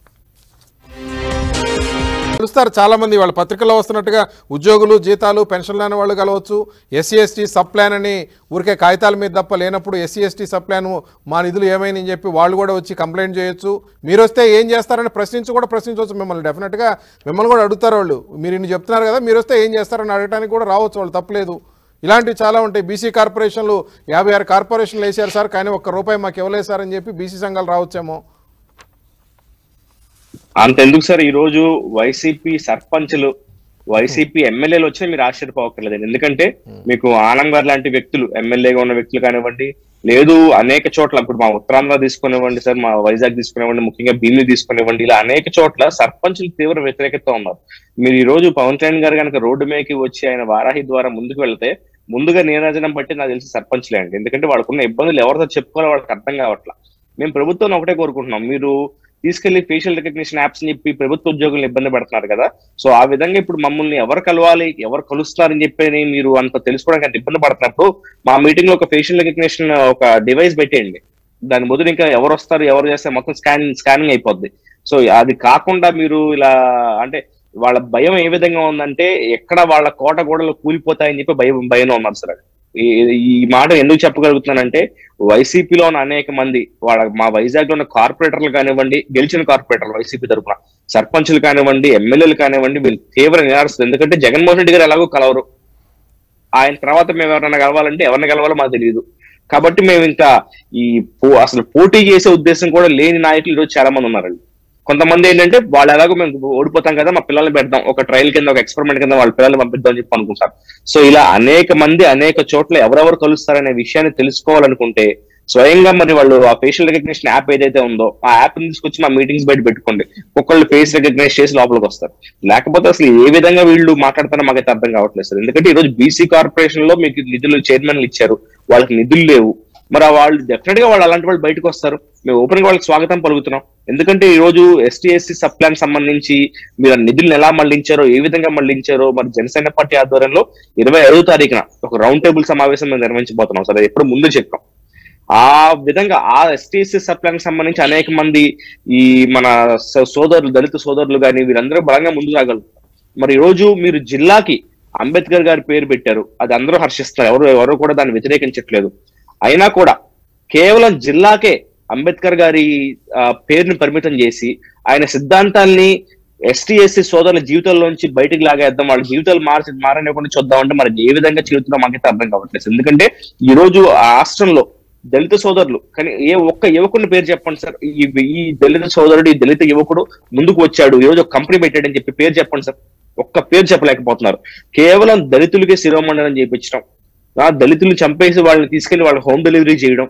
చూస్తారు చాలా మంది వాళ్ళ పత్రికల్లో వస్తున్నట్టుగా ఉద్యోగులు జీతాలు పెన్షన్ లేని వాళ్ళు కలవచ్చు ఎస్సీ ఎస్టీ సబ్ ప్లాన్ అని ఊరికే కాగితాల మీద తప్ప లేనప్పుడు ఎస్సీ ఎస్టీ సబ్ ప్లాన్ మా నిధులు ఏమైందని చెప్పి వాళ్ళు కూడా వచ్చి కంప్లైంట్ చేయొచ్చు మీరు వస్తే ఏం చేస్తారని ప్రశ్నించి కూడా ప్రశ్నించవచ్చు మిమ్మల్ని డెఫినెట్గా మిమ్మల్ని కూడా అడుగుతారు వాళ్ళు మీరు ఇన్ని చెప్తున్నారు కదా మీరు వస్తే ఏం చేస్తారని అడగడానికి కూడా రావచ్చు వాళ్ళు తప్పలేదు ఇలాంటివి చాలా ఉంటాయి బీసీ కార్పొరేషన్లు యాభై ఆరు కార్పొరేషన్లు వేసారు సార్ కానీ ఒక్క రూపాయి మాకు ఇవ్వలేదు సార్ అని చెప్పి బీసీ సంఘాలు రావచ్చేమో అంతెందుకు సార్ ఈ రోజు వైసీపీ సర్పంచ్లు వైసీపీ ఎమ్మెల్యేలు వచ్చినా మీరు ఆశ్చర్యపోవక్కర్లేదు ఎందుకంటే మీకు ఆనం గారు లాంటి వ్యక్తులు ఎమ్మెల్యేగా ఉన్న వ్యక్తులు కానివ్వండి లేదు అనేక చోట్ల ఇప్పుడు మా ఉత్తరాంధ్ర తీసుకునివ్వండి సార్ మా వైజాగ్ తీసుకునివ్వండి ముఖ్యంగా భీమిని తీసుకునివ్వండి ఇలా అనేక చోట్ల సర్పంచులు తీవ్ర వ్యతిరేకత ఉన్నారు మీరు ఈ రోజు పవన్ కళ్యాణ్ గారు కనుక రోడ్డు మీదకి వచ్చి ఆయన వారాహి ద్వారా ముందుకు వెళ్తే ముందుగా నీరాజనం బట్టి నాకు తెలిసి సర్పంచ్లే అండి ఎందుకంటే వాళ్ళకున్న ఇబ్బందులు ఎవరితో చెప్పుకోవాలో వాళ్ళకి అర్థం కావట్లా మేము ప్రభుత్వం ఒకటే కోరుకుంటున్నాం మీరు తీసుకెళ్లి ఫేషియల్ రికగ్నిషన్ యాప్స్ చెప్పి ప్రభుత్వ ఉద్యోగులను ఇబ్బంది పెడుతున్నారు కదా సో ఆ విధంగా ఇప్పుడు మమ్మల్ని ఎవరు కలవాలి ఎవరు కలుస్తారని చెప్పి మీరు అంత తెలుసుకోవడానికి అంత ఇబ్బంది పడుతున్నప్పుడు మా మీటింగ్ లో ఒక ఫేషియల్ రికగ్నిషన్ ఒక డివైస్ పెట్టేయండి దాని బదులు ఇంకా ఎవరు వస్తారు ఎవరు చేస్తే మొత్తం స్కాన్ స్కానింగ్ అయిపోద్ది సో అది కాకుండా మీరు ఇలా అంటే వాళ్ళ భయం ఏ విధంగా ఉందంటే ఎక్కడ వాళ్ళ కోట గోడలు కూలిపోతాయని చెప్పి భయం భయంలో ఉన్నారు సార్ ఈ ఈ మాట ఎందుకు చెప్పగలుగుతున్నానంటే వైసీపీలో ఉన్న అనేక మంది వాళ్ళ మా వైజాగ్ లో ఉన్న కార్పొరేటర్లు కానివ్వండి గెలిచిన కార్పొరేటర్లు వైసీపీ తరఫున సర్పంచులు కానివ్వండి ఎమ్మెల్యేలు కానివ్వండి వీళ్ళు తీవ్ర నిరాశిస్తారు ఎందుకంటే జగన్మోహన్ రెడ్డి గారు ఎలాగో కలవరు ఆయన తర్వాత మేము ఎవరైనా కలవాలంటే ఎవరిని కలవాలో మాకు తెలియదు కాబట్టి మేము ఇంకా ఈ పో- అసలు పోటీ చేసే ఉద్దేశం కూడా లేని నాయకులు ఈరోజు చాలా మంది ఉన్నారండి కొంతమంది ఏంటంటే వాళ్ళు ఎలాగో మేము ఓడిపోతాం కదా మా పిల్లల్ని పెడదాం ఒక ట్రయల్ కింద ఒక ఎక్స్పెరిమెంట్ కింద వాళ్ళ పిల్లల్ని పంపిద్దాం అని చెప్పి అనుకుంటారు సో ఇలా అనేక మంది అనేక చోట్ల ఎవరెవరు కలుస్తారనే విషయాన్ని తెలుసుకోవాలనుకుంటే స్వయంగా మరి వాళ్ళు ఆ ఫేషియల్ రికగ్నిషన్ యాప్ ఏదైతే ఉందో ఆ యాప్ తీసుకొచ్చి మా మీటింగ్స్ బయట పెట్టుకోండి ఒక్కళ్ళు ఫేస్ రికగ్నైజ్ చేసి లోపలికి వస్తారు లేకపోతే అసలు ఏ విధంగా వీళ్ళు మాట్లాడతారో మాకైతే అర్థం కావట్లేదు సార్ ఎందుకంటే ఈ రోజు బీసీ కార్పొరేషన్ లో మీకు నిధులు చైర్మన్లు ఇచ్చారు వాళ్ళకి నిధులు లేవు మరి ఆ వాళ్ళు డెఫినెట్ గా వాళ్ళు అలాంటి వాళ్ళు బయటకు వస్తారు మేము ఓపెన్ గా వాళ్ళకి స్వాగతం పలుకుతున్నాం ఎందుకంటే ఈ రోజు ఎస్టీ ఎస్సీ సబ్ ప్లాన్ సంబంధించి మీరు ఆ నిధులను ఎలా మళ్లించారో ఏ విధంగా మళ్లించారో మరి జనసేన పార్టీ ఆధ్వర్యంలో ఇరవై ఐదో తారీఖున ఒక రౌండ్ టేబుల్ సమావేశం మేము నిర్వహించబోతున్నాం సార్ అది ఎప్పుడు ముందు చెప్పాం ఆ విధంగా ఆ ఎస్టీఎస్సీ సబ్ ప్లాన్ సంబంధించి అనేక మంది ఈ మన స- సోదరులు దళిత సోదరులు కానీ వీరందరూ బలంగా ముందు రాగలుగుతారు మరి ఈ రోజు మీరు జిల్లాకి అంబేద్కర్ గారి పేరు పెట్టారు అది అందరూ హర్షిస్తారు ఎవరు ఎవరు కూడా దాన్ని వ్యతిరేకించట్లేదు అయినా కూడా కేవలం జిల్లాకే అంబేద్కర్ గారి ఆ, పేరుని పరిమితం చేసి ఆయన సిద్ధాంతాల్ని ఎస్టీ ఎస్సీ సోదరుల జీవితాల్లోంచి బయటికి లాగేద్దాం వాళ్ళ జీవితాలు మార్చి మారనివ్వకుండా చూద్దామంటే మరి ఏ విధంగా చేస్తున్నాం మాకైతే అర్థం కావట్లేదు ఎందుకంటే ఈ రోజు ఆ రాష్ట్రంలో దళిత సోదరులు కానీ ఏ ఒక్క యువకుని పేరు చెప్పండి సార్ ఈ ఈ దళిత సోదరుడు ఈ దళిత యువకుడు ముందుకు వచ్చాడు ఈ రోజు ఒక కంపెనీ పెట్టాడని చెప్పి పేరు చెప్పండి సార్ ఒక్క పేరు చెప్పలేకపోతున్నారు కేవలం దళితులకే శిరోమండలం చేయించడం ఆ దళితులు చంపేసి వాళ్ళని తీసుకెళ్లి వాళ్ళ హోమ్ డెలివరీ చేయడం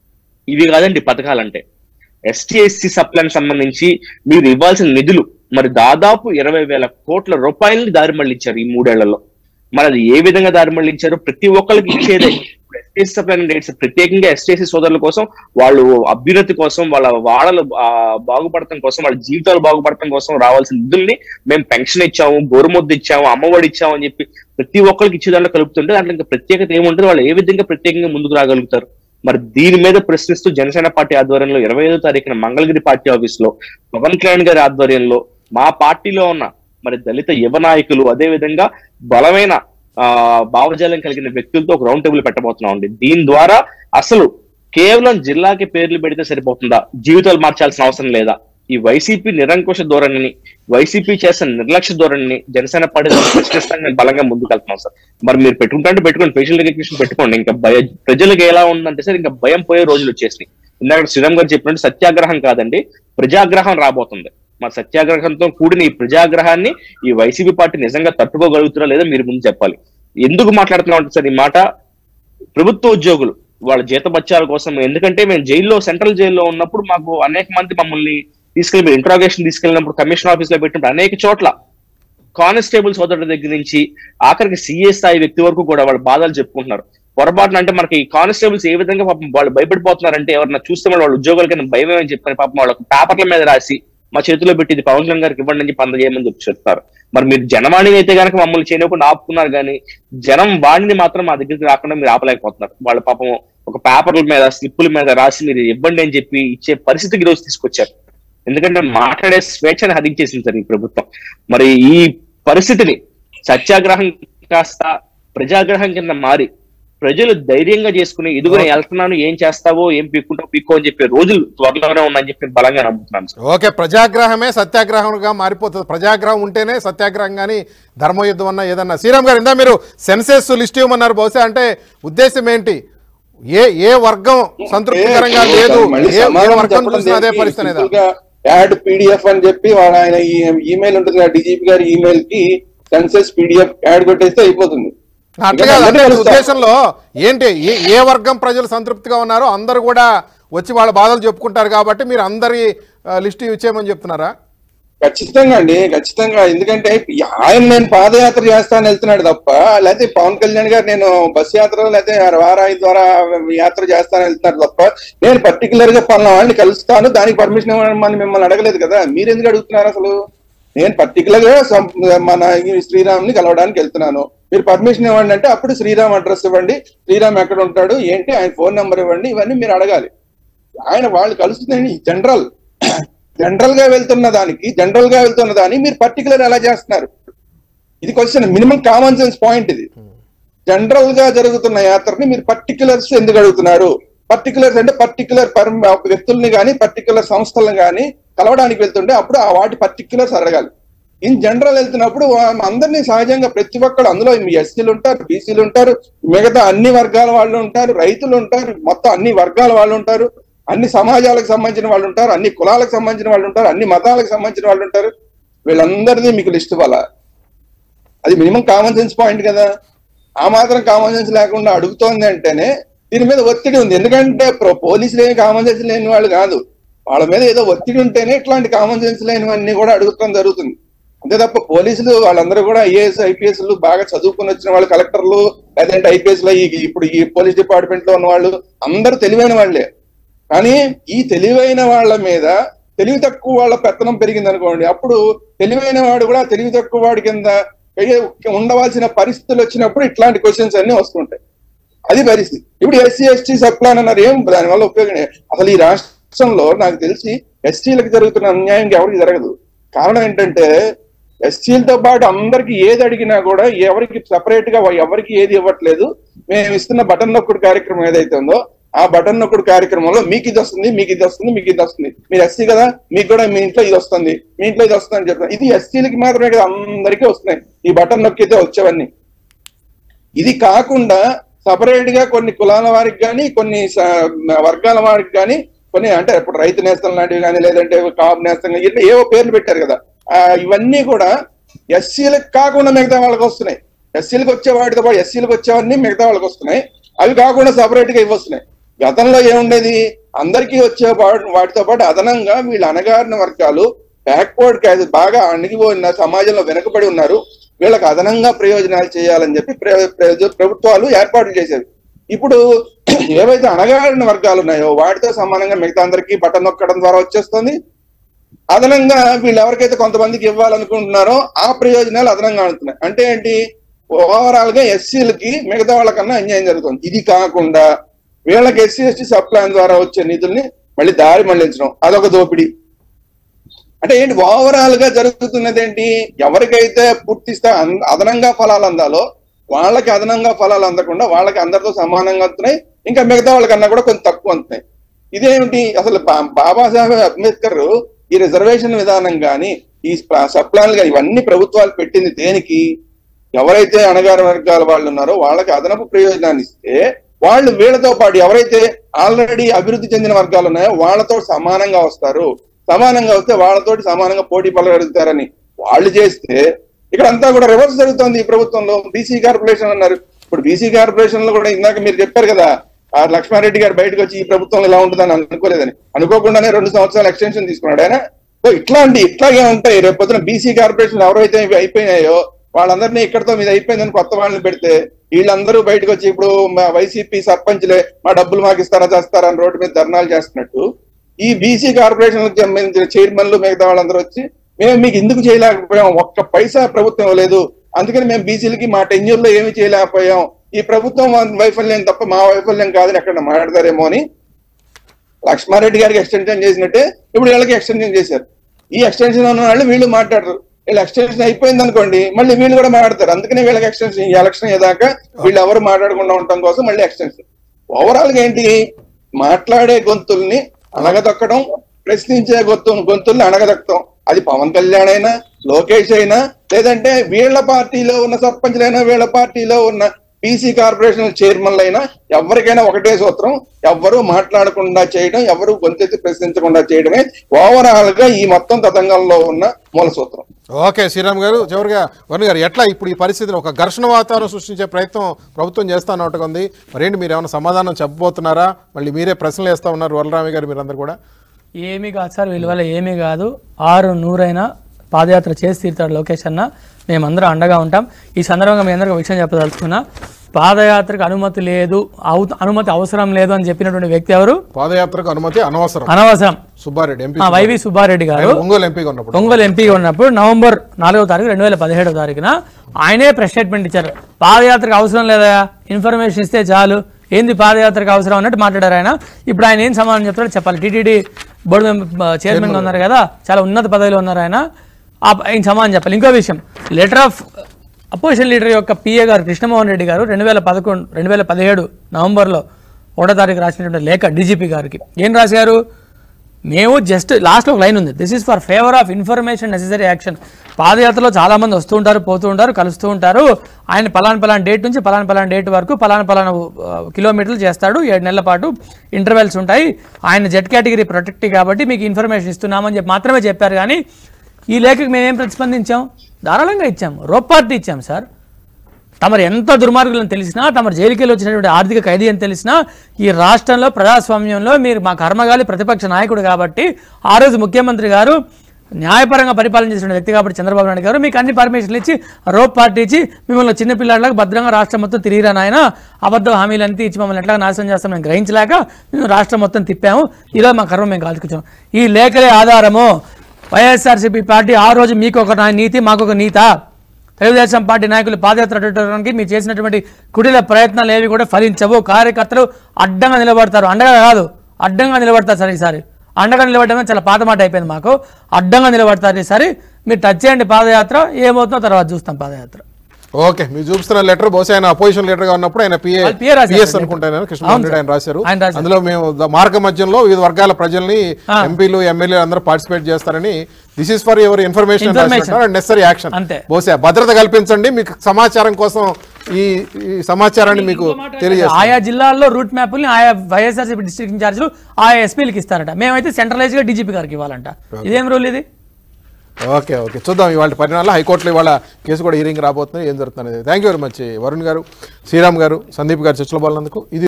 ఇవి కాదండి పథకాలంటే ఎస్టీ ఎస్సీ సప్లాన్ సంబంధించి మీరు ఇవ్వాల్సిన నిధులు మరి దాదాపు ఇరవై వేల కోట్ల రూపాయలని దారి మళ్లించారు ఈ మూడేళ్లలో మరి అది ఏ విధంగా దారి మళ్లించారు ప్రతి ఒక్కరికి ఇచ్చేదే ఎస్టీఎస్ సప్లాన్ డేట్స్ ప్రత్యేకంగా ఎస్టీఎస్సీ సోదరుల కోసం వాళ్ళు అభ్యున్నతి కోసం వాళ్ళ వాళ్ళలు ఆ, బాగుపడటం కోసం వాళ్ళ జీవితాలు బాగుపడటం కోసం రావాల్సిన నిధుల్ని మేము పెన్షన్ ఇచ్చాము గోరుముద్ద ఇచ్చాము అమ్మఒడి ఇచ్చాము అని చెప్పి ప్రతి ఒక్కరికి ఇచ్చే దాంట్లో కలుపుతుంటే దాంట్లో ఇంకా ప్రత్యేకత ఏముంటుంది వాళ్ళు ఏ విధంగా ప్రత్యేకంగా ముందుకు రాగలుగుతారు మరి దీని మీద ప్రశ్నిస్తూ జనసేన పార్టీ ఆధ్వర్యంలో ఇరవై ఐదో తారీఖున మంగళగిరి పార్టీ ఆఫీస్ లో పవన్ కళ్యాణ్ గారి ఆధ్వర్యంలో మా పార్టీలో ఉన్న మరి దళిత యువ నాయకులు అదే విధంగా బలమైన ఆ భావజాలం కలిగిన వ్యక్తులతో ఒక రౌండ్ టేబుల్ పెట్టబోతున్నాం అండి దీని ద్వారా అసలు కేవలం జిల్లాకి పేర్లు పెడితే సరిపోతుందా జీవితాలు మార్చాల్సిన అవసరం లేదా ఈ వైసీపీ నిరంకుశ ధోరణిని వైసీపీ చేసిన నిర్లక్ష్య ధోరణిని జనసేన పార్టీ ప్రశ్నిస్తానికి బలంగా ముందుకు వెళ్తున్నాం సార్ మరి మీరు పెట్టుకుంటే పెట్టుకోండి ఫేషియల్ రికగ్నిషన్ పెట్టుకోండి ఇంకా భయ ప్రజలకు ఎలా ఉందంటే సార్ ఇంకా భయం పోయే రోజులు వచ్చేసినాయి ఇందాక శ్రీరామ్ గారు చెప్పినట్టు సత్యాగ్రహం కాదండి ప్రజాగ్రహం రాబోతుంది మరి సత్యాగ్రహంతో కూడిన ఈ ప్రజాగ్రహాన్ని ఈ వైసీపీ పార్టీ నిజంగా తట్టుకోగలుగుతున్నా లేదా మీరు ముందు చెప్పాలి ఎందుకు మాట్లాడుతున్నాం అంటే సార్ ఈ మాట ప్రభుత్వ ఉద్యోగులు వాళ్ళ జీతబత్యాల కోసం ఎందుకంటే మేము జైల్లో సెంట్రల్ జైల్లో ఉన్నప్పుడు మాకు అనేక మంది మమ్మల్ని తీసుకెళ్ళి ఇంట్రాగేషన్ తీసుకెళ్ళినప్పుడు కమిషన్ ఆఫీస్ లో పెట్టినప్పుడు అనేక చోట్ల కానిస్టేబుల్ సోదరుల దగ్గర నుంచి ఆఖరికి సిఏ స్థాయి వ్యక్తి వరకు కూడా వాళ్ళ బాధలు చెప్పుకుంటున్నారు పొరపాటున అంటే మనకి కానిస్టేబుల్స్ ఏ విధంగా పాపం వాళ్ళు భయపడిపోతున్నారంటే ఎవరన్నా చూస్తే మన వాళ్ళ ఉద్యోగాలకైనా భయం అని చెప్పని పాపం వాళ్ళకి పేపర్ల మీద రాసి మా చేతిలో పెట్టి ఇది పవన్ కళ్యాణ్ గారికి ఇవ్వండి అని చెప్పి అందజేయమని చెప్పి చెప్తారు మరి మీరు జనవాణిని అయితే కనుక మమ్మల్ని చేయకుండా ఆపుకున్నారు కానీ జనం వాణిని మాత్రం మా దగ్గరికి రాకుండా మీరు ఆపలేకపోతున్నారు వాళ్ళ పాపం ఒక పేపర్ల మీద స్లిప్పుల మీద రాసి మీరు ఇవ్వండి అని చెప్పి ఇచ్చే పరిస్థితికి ఈ రోజు తీసుకొచ్చారు ఎందుకంటే మాట్లాడే స్వేచ్ఛను హరించేసింది సార్ ఈ ప్రభుత్వం మరి ఈ పరిస్థితిని సత్యాగ్రహం కాస్త ప్రజాగ్రహం కింద మారి ప్రజలు ధైర్యంగా చేసుకుని ఇదిగో నేను వెళ్తున్నాను ఏం చేస్తావో ఏం పీక్కుంటావు పీక్కో అని చెప్పే రోజులు త్వరలోనే ఉన్నాయని చెప్పి నేను బలంగా నమ్ముతున్నాను సార్ ఓకే ప్రజాగ్రహమే సత్యాగ్రహంగా మారిపోతుంది ప్రజాగ్రహం ఉంటేనే సత్యాగ్రహం కానీ ధర్మయుద్ధం అన్నా ఏదన్నా శ్రీరామ్ గారు ఇందా మీరు సెన్సెస్ లిస్ట్ ఇవ్వమన్నారు బహుశా అంటే ఉద్దేశం ఏంటి ఏ ఏ వర్గం సంతృప్తికరంగా ఏ- లేదు మళ్ళీ ఏ ఏ సమాధానం వర్గం చెప్పడం చూసినా అదే దేనికి? పరిస్థితి అనేది సింపుల్ గా యాడ్ పీడిఎఫ్ అని చెప్పి వాడు ఆయన ఈమెయిల్ ఉంటుంది కదా డిజిపి గారి ఈమెయిల్ కి సెన్సెస్ పీడిఎఫ్ యాడ్ కొట్టేస్తే అయిపోతుంది అట్లా ఇంకా కాదు అంటే అందరూ మీ కలుస్తారు. ఉద్దేశంలో ఏంటి ఏ ఏ వర్గం ప్రజలు సంతృప్తిగా ఉన్నారో అందరూ కూడా వచ్చి వాళ్ళ బాధలు చెప్పుకుంటారు కాబట్టి మీరు అందరి లిస్ట్ ఇచ్చేయమని చెప్తున్నారా ఖచ్చితంగా అండి ఖచ్చితంగా ఎందుకంటే ఆయన నేను పాదయాత్ర చేస్తాను వెళ్తున్నాడు తప్ప లేకపోతే పవన్ కళ్యాణ్ గారు నేను బస్ యాత్ర లేకపోతే వారాయి ద్వారా యాత్ర చేస్తాను వెళ్తున్నాడు తప్ప నేను పర్టికులర్ గా పలానా వాళ్ళని కలుస్తాను దానికి పర్మిషన్ ఇవ్వమని మిమ్మల్ని అడగలేదు కదా మీరు ఎందుకు అడుగుతున్నారు అసలు నేను పర్టికులర్ గా సం- మన ఈ శ్రీరామ్ని కలవడానికి వెళ్తున్నాను మీరు పర్మిషన్ ఇవ్వండి అంటే అప్పుడు శ్రీరామ్ అడ్రస్ ఇవ్వండి శ్రీరామ్ ఎక్కడ ఉంటాడు ఏంటి ఆయన ఫోన్ నెంబర్ ఇవ్వండి ఇవన్నీ మీరు అడగాలి ఆయన వాళ్ళు కలుస్తుందండి జనరల్ జనరల్ గా వెళ్తున్న దానికి జనరల్ గా వెళ్తున్న దాన్ని మీరు పర్టికులర్ ఎలా చేస్తున్నారు ఇది question minimum common sense point ఇది జనరల్ గా జరుగుతున్న యాత్రని మీరు పర్టికులర్స్ ఎందుకు అడుగుతున్నారు పర్టికులర్స్ అంటే పర్టికులర్ వ్యక్తుల్ని కానీ పర్టికులర్ సంస్థలను కానీ కలవడానికి వెళ్తుంటే అప్పుడు ఆ వాటి పర్టికులర్స్ అడగాలి ఇన్ జనరల్ వెళ్తున్నప్పుడు వా- అందరినీ సహజంగా ప్రతి ఒక్కరు అందులో ఎస్సీలు ఉంటారు బీసీలు ఉంటారు మిగతా అన్ని వర్గాల వాళ్ళు ఉంటారు రైతులు ఉంటారు మొత్తం అన్ని వర్గాల వాళ్ళు ఉంటారు అన్ని సమాజాలకు సంబంధించిన వాళ్ళు ఉంటారు అన్ని కులాలకు సంబంధించిన వాళ్ళు ఉంటారు అన్ని మతాలకు సంబంధించిన వాళ్ళు ఉంటారు వీళ్ళందరినీ మీకు లిస్ట్ ఇవ్వాలా అది మినిమం కామన్ సెన్స్ పాయింట్ కదా ఆ మాత్రం కామన్ సెన్స్ లేకుండా అడుగుతోంది అంటేనే దీని మీద ఒత్తిడి ఉంది ఎందుకంటే ప్రో- పోలీసులు ఏమి కామన్ సెన్స్ లేని వాళ్ళు కాదు వాళ్ళ మీద ఏదో ఒత్తిడి ఉంటేనే ఇట్లాంటి కామన్ సెన్స్ లేనివన్నీ కూడా అడుగుతాం జరుగుతుంది అంతే తప్ప పోలీసులు వాళ్ళందరూ కూడా ఐఏఎస్ ఐపీఎస్ బాగా చదువుకుని వచ్చిన వాళ్ళు కలెక్టర్లు లేదంటే ఐపీఎస్ లో ఈ- ఇప్పుడు ఈ పోలీస్ డిపార్ట్మెంట్ లో ఉన్న వాళ్ళు అందరూ తెలివైన వాళ్ళే కానీ ఈ తెలివైన వాళ్ళ మీద తెలివి తక్కువ వాళ్ళ పెత్తనం పెరిగింది అనుకోండి అప్పుడు తెలివైన వాడు కూడా తెలివి తక్కువ వాడి కింద ఏ- ఉండవలసిన పరిస్థితులు వచ్చినప్పుడు ఇట్లాంటి క్వశ్చన్స్ అన్ని వస్తుంటాయి అది పరిస్థితి ఇప్పుడు ఎస్సీ ఎస్టీ సబ్ ప్లాన్ అన్నారు ఏం దానివల్ల ఉపయోగం లేదు. అసలు ఈ రాష్ట్రంలో నాకు తెలిసి ఎస్టీలకు జరుగుతున్న అన్యాయం ఎవరికి జరగదు కారణం ఏంటంటే ఎస్సీలతో పాటు అందరికి ఏది అడిగినా కూడా ఎవరికి సపరేట్ గా ఎవరికి ఏది ఇవ్వట్లేదు మేము ఇస్తున్న బటన్ నొక్కుడు కార్యక్రమం ఏదైతే ఉందో ఆ బటన్ నొక్కుడు కార్యక్రమంలో మీకు ఇది వస్తుంది మీకు ఇది వస్తుంది మీకు ఇది వస్తుంది మీరు ఎస్సీ కదా మీకు కూడా మీ ఇంట్లో ఇది వస్తుంది మీ ఇంట్లో ఇది వస్తుంది అని చెప్తాను ఇది ఎస్సీలకి మాత్రమే కదా అందరికీ వస్తున్నాయి ఈ బటన్ నొక్కితే వచ్చేవన్నీ ఇది కాకుండా సపరేట్ గా కొన్ని కులాల వారికి కానీ కొన్ని స- వర్గాల వారికి కానీ కొన్ని అంటే ఇప్పుడు రైతు నేస్తం లాంటివి కానీ లేదంటే కాపు నేస్తం కానీ ఇట్లా ఏవో పేర్లు పెట్టారు కదా ఆ, ఇవన్నీ కూడా ఎస్సీలకు కాకుండా మిగతా వాళ్ళకి వస్తున్నాయి ఎస్సీలకు వచ్చే వాటితో పాటు ఎస్సీలకు వచ్చేవన్నీ మిగతా వాళ్ళకి వస్తున్నాయి అవి కాకుండా సపరేట్ గా ఇవి వస్తున్నాయి గతంలో ఏముండేది అందరికీ వచ్చే వా- వాటితో పాటు అదనంగా వీళ్ళు అణగారిన వర్గాలు బ్యాక్వర్డ్ కాదు బాగా అణిగిపోయిన సమాజంలో వెనుకబడి ఉన్నారు వీళ్ళకి అదనంగా ప్రయోజనాలు చేయాలని చెప్పి ప్ర- ప్ర- ప్రభుత్వాలు ఏర్పాట్లు చేసేవి ఇప్పుడు ఏవైతే అణగారిన వర్గాలు ఉన్నాయో వాటితో సమానంగా మిగతా అందరికీ బటన్ నొక్కడం ద్వారా వచ్చేస్తుంది అదనంగా వీళ్ళు ఎవరికైతే కొంతమందికి ఇవ్వాలనుకుంటున్నారో ఆ ప్రయోజనాలు అదనంగా అందుతున్నాయి అంటే ఏంటి ఓవరాల్ గా ఎస్సీలకి మిగతా వాళ్ళకన్నా అన్యాయం జరుగుతుంది ఇది కాకుండా వీళ్ళకి ఎస్సీ ఎస్టీ సబ్ ప్లాన్ ద్వారా వచ్చే నిధుల్ని మళ్ళీ దారి మళ్లించడం అదొక దోపిడీ అంటే ఏంటి ఓవరాల్ గా జరుగుతున్నది ఏంటి ఎవరికైతే పూర్తి స్థాయి అన్- అదనంగా ఫలాలు అందాలో వాళ్ళకి అదనంగా ఫలాలు అందకుండా వాళ్ళకి అందరితో సమానంగా అందుతున్నాయి ఇంకా మిగతా వాళ్ళకన్నా కూడా కొంచెం తక్కువ అందుతున్నాయి ఇదేమిటి అసలు బా- బాబాసాహెబ్ అంబేద్కర్ ఈ రిజర్వేషన్ విధానం కానీ ఈ సబ్ ప్లాన్లు కానీ ఇవన్నీ ప్రభుత్వాలు పెట్టింది దేనికి ఎవరైతే అణగారి వర్గాల వాళ్ళు ఉన్నారో వాళ్ళకి అదనపు ప్రయోజనాన్ని ఇస్తే వాళ్ళు వీళ్ళతో పాటు ఎవరైతే ఆల్రెడీ అభివృద్ధి చెందిన వర్గాలు ఉన్నాయో వాళ్ళతో సమానంగా వస్తారు సమానంగా వస్తే వాళ్ళతోటి సమానంగా పోటీ పడగలుగుతారని వాళ్ళు చేస్తే ఇక్కడ అంతా కూడా రివర్స్ జరుగుతోంది ఈ ప్రభుత్వంలో బీసీ కార్పొరేషన్ అన్నారు ఇప్పుడు బీసీ కార్పొరేషన్ లో కూడా ఇందాక మీరు చెప్పారు కదా ఆ లక్ష్మారెడ్డి గారు బయటకు వచ్చి ఈ ప్రభుత్వం ఇలా ఉంటుందని అనుకోలేదని అనుకోకుండానే రెండు సంవత్సరాలు ఎక్స్టెన్షన్ తీసుకున్నాడు ఆయన సో ఇట్లాంటి ఇట్లాగే ఉంటాయి రేపు పొద్దున బీసీ కార్పొరేషన్ ఎవరైతే ఇవి అయిపోయినాయో వాళ్ళందరినీ ఇక్కడతో మీద అయిపోయిందని కొత్త వాళ్ళని పెడితే వీళ్ళందరూ బయటకు వచ్చి ఇప్పుడు మా వైసీపీ సర్పంచ్లే మా డబ్బులు మాకు ఇస్తారా చేస్తారా అని రోడ్డు మీద ధర్నాలు చేస్తున్నట్టు ఈ బీసీ కార్పొరేషన్ సంబంధించిన చైర్మన్లు మిగతా వాళ్ళందరూ వచ్చి మేము మీకు ఎందుకు చేయలేకపోయాం ఒక్క పైసా ప్రభుత్వం ఇవ్వలేదు అందుకని మేము బీసీలకి మా టెన్యూర్ లో ఏమి చేయలేకపోయాం ఈ ప్రభుత్వం వైఫల్యం తప్ప మా వైఫల్యం కాదని ఎక్కడ మాట్లాడతారేమో అని లక్ష్మారెడ్డి గారికి ఎక్స్టెన్షన్ చేసినట్టే ఇప్పుడు వీళ్ళకి ఎక్స్టెన్షన్ చేశారు ఈ ఎక్స్టెన్షన్ ఉన్న వాళ్ళు వీళ్ళు మాట్లాడరు వీళ్ళు ఎక్స్టెన్షన్ అయిపోయింది అనుకోండి మళ్ళీ వీళ్ళు కూడా మాట్లాడతారు అందుకనే వీళ్ళకి ఎక్స్టెన్షన్ ఈ ఎలక్షన్ అయ్యేదాకా వీళ్ళు ఎవరు మాట్లాడకుండా ఉండటం కోసం మళ్ళీ ఎక్స్టెన్షన్ ఓవరాల్ గా ఏంటి మాట్లాడే గొంతుల్ని అణగదొక్కడం ప్రశ్నించే గొంతు గొంతుల్ని అణగదొక్కడం అది పవన్ కళ్యాణ్ అయినా లోకేష్ అయినా లేదంటే వీళ్ళ పార్టీలో ఉన్న సర్పంచ్లైనా వీళ్ళ పార్టీలో ఉన్న బీసీ కార్పొరేషన్ చైర్మన్లు అయినా ఎవరికైనా ఒకటే సూత్రం ఎవ్వరూ మాట్లాడకుండా చేయడం ఎవరు గొంతెత్తి ప్రశ్నించకుండా చేయడమే ఓవరాల్ గా ఈ మొత్తం తతంగంలో ఉన్న మూల సూత్రం ఓకే శ్రీరామ్ గారు చివరిగా వరుణ్ గారు ఎట్లా ఇప్పుడు ఈ పరిస్థితిని ఒక ఘర్షణ వాతావరణం సృష్టించే ప్రయత్నం ప్రభుత్వం చేస్తానట్టుగా ఉంది మరేంటి మీరు ఏమైనా సమాధానం చెప్పబోతున్నారా మళ్ళీ మీరే ప్రశ్నలు వేస్తా ఉన్నారు వరలరామి గారు మీరందరూ కూడా ఏమీ కాదు సార్ వీళ్ళ వల్ల ఏమీ కాదు ఆరు నూరైనా పాదయాత్ర చేసి తీరుతాడు లోకేష్ అన్న మేమందరం అండగా ఉంటాం ఈ సందర్భంగా మీ అందరికీ ఒక విషయం చెప్పదలుచుకున్నా పాదయాత్రకు అనుమతి లేదు అవు- అనుమతి అవసరం లేదు అని చెప్పినటువంటి వ్యక్తి ఎవరు పాదయాత్రకు అనుమతి అనవసరం అనవసరం సుబ్బారెడ్డి ఎంపీ ఆ వైవి సుబ్బారెడ్డి గారు ఒంగోలు ఎంపీగా ఉన్నప్పుడు ఒంగోలు ఎంపీగా ఉన్నప్పుడు నవంబర్ నాలుగో తారీఖు రెండు వేల పదిహేడవ తారీఖున ఆయనే ప్రెస్ స్టేట్మెంట్ ఇచ్చారు పాదయాత్రకు అవసరం లేదా ఇన్ఫర్మేషన్ ఇస్తే చాలు ఏంది పాదయాత్రకు అవసరం అన్నట్టు మాట్లాడారు ఆయన ఇప్పుడు ఆయన ఏం సమాధానం చెప్తాడో చెప్పాలి టీటీడీ బోర్డు మెంబర్ చైర్మన్గా ఉన్నారు కదా చాలా ఉన్నత పదవిలో ఉన్నారు ఆయన ఆ- ఆయన సమాధానం చెప్పాలి ఇంకో విషయం లెటర్ ఆఫ్ అపోజిషన్ లీడర్ యొక్క పిఏ గారు కృష్ణమోహన్ రెడ్డి గారు రెండు వేల పదకొండు రెండు వేల పదిహేడు నవంబర్లో ఒకటో తారీఖు రాసినటువంటి లేఖ డీజీపీ గారికి ఏం రాశారు మేము జస్ట్ లాస్ట్లో ఒక లైన్ ఉంది this is for favour of information necessary action పాదయాత్రలో చాలా మంది వస్తూ ఉంటారు పోతూ ఉంటారు కలుస్తూ ఉంటారు ఆయన పలానా పలానా డేట్ నుంచి పలానా పలానా డేట్ వరకు పలానా పలానా ఆ, కిలోమీటర్లు చేస్తాడు ఏడు నెలల పాటు ఇంటర్వెల్స్ ఉంటాయి ఆయన జెడ్ కేటగిరీ ప్రొటెక్ట్ కాబట్టి మీకు ఇన్ఫర్మేషన్ ఇస్తున్నామని చెప్పి మాత్రమే చెప్పారు కానీ ఈ లేఖకు మేమేం ప్రతిస్పందించాం ధారాళంగా ఇచ్చాం రోప్ పార్టీ ఇచ్చాం సార్ తమరు ఎంత దుర్మార్గులను తెలిసినా తమరు జైలుకి వెళ్ళి వచ్చినటువంటి ఆర్థిక ఖైదీ అని తెలిసినా ఈ రాష్ట్రంలో ప్రజాస్వామ్యంలో మీరు మా కర్మగాలి ప్రతిపక్ష నాయకుడు కాబట్టి ఆ రోజు ముఖ్యమంత్రి గారు న్యాయపరంగా పరిపాలన చేసిన వ్యక్తి కాబట్టి చంద్రబాబు నాయుడు గారు మీకు అన్ని పర్మిషన్లు ఇచ్చి రోప్ పార్టీ ఇచ్చి మిమ్మల్ని చిన్నపిల్లలకు భద్రంగా రాష్ట్రం మొత్తం తిరిగిరా నాయన అబద్ధ హామీలు అంతా ఇచ్చి మమ్మల్ని ఎట్లా నాశనం చేస్తాం మేము గ్రహించలేక మేము రాష్ట్రం మొత్తం తిప్పాము ఈరోజు మా కర్మ మేము కాల్చుకొచ్చాము ఈ లేఖలే ఆధారము వైఎస్ఆర్సీపీ పార్టీ ఆ రోజు మీకు ఒక నా- నీతి మాకు ఒక నీత తెలుగుదేశం పార్టీ నాయకులు పాదయాత్ర అడ్డుకోవడానికి మీరు చేసినటువంటి కుటిల ప్రయత్నాలు ఏవి కూడా ఫలించవు కార్యకర్తలు అడ్డంగా నిలబడతారు అండగా కాదు అడ్డంగా నిలబడతారు సార్ ఈసారి అండగా నిలబడమే చాలా పాత మాట అయిపోయింది మాకు అడ్డంగా నిలబడతారు ఈసారి మీరు టచ్ చేయండి పాదయాత్ర ఏమవుతుందో తర్వాత చూస్తాం పాదయాత్ర ఓకే మీరు చూపిస్తున్న లెటర్ బహుశా ఆయన అపోజిషన్ లీడర్ గా ఉన్నప్పుడు ఆయన పిఏ వాళ్ళు PA రాశారు పిఎస్ సార్. అనుకుంటాను కృష్ణమోహన్ రెడ్డి ఆయన రాశారు ఆయన రాశారు. అందులో మేము ద- మార్గ మధ్యంలో వివిధ వర్గాల ప్రజల్ని ఎంపీలు ఎమ్మెల్యేలు అందరూ పార్టిసిపేట్ చేస్తారని this is for your information Information. Necessary action అంతే. బహుశా భద్రత కల్పించండి మీకు సమాచారం కోసం ఈ ఈ సమాచారాన్ని మీకు తెలియజేస్తాం ఆయా జిల్లాల్లో రూట్ మ్యాప్ని ఆయా వైఎస్ఆర్సీపీ డిస్ట్రిక్ట్ ఇన్ఛార్జీలు ఆయా ఎస్పీలకి ఇస్తారట మేమైతే సెంట్రలైజ్గా డీజీపీ గారికి ఇవ్వాలంట ఇదేం రూల్ ఇది ఓకే ఓకే చూద్దాం ఇవాళ పరిణామాలు హైకోర్టులో ఇవాళ కేసు కూడా హీరింగ్ రాబోతుంది ఏం జరుగుతుంది thank you very much Varun గారు శ్రీరామ్ గారు సందీప్ గారు చర్చలో పాల్గొన్నందుకు ఇది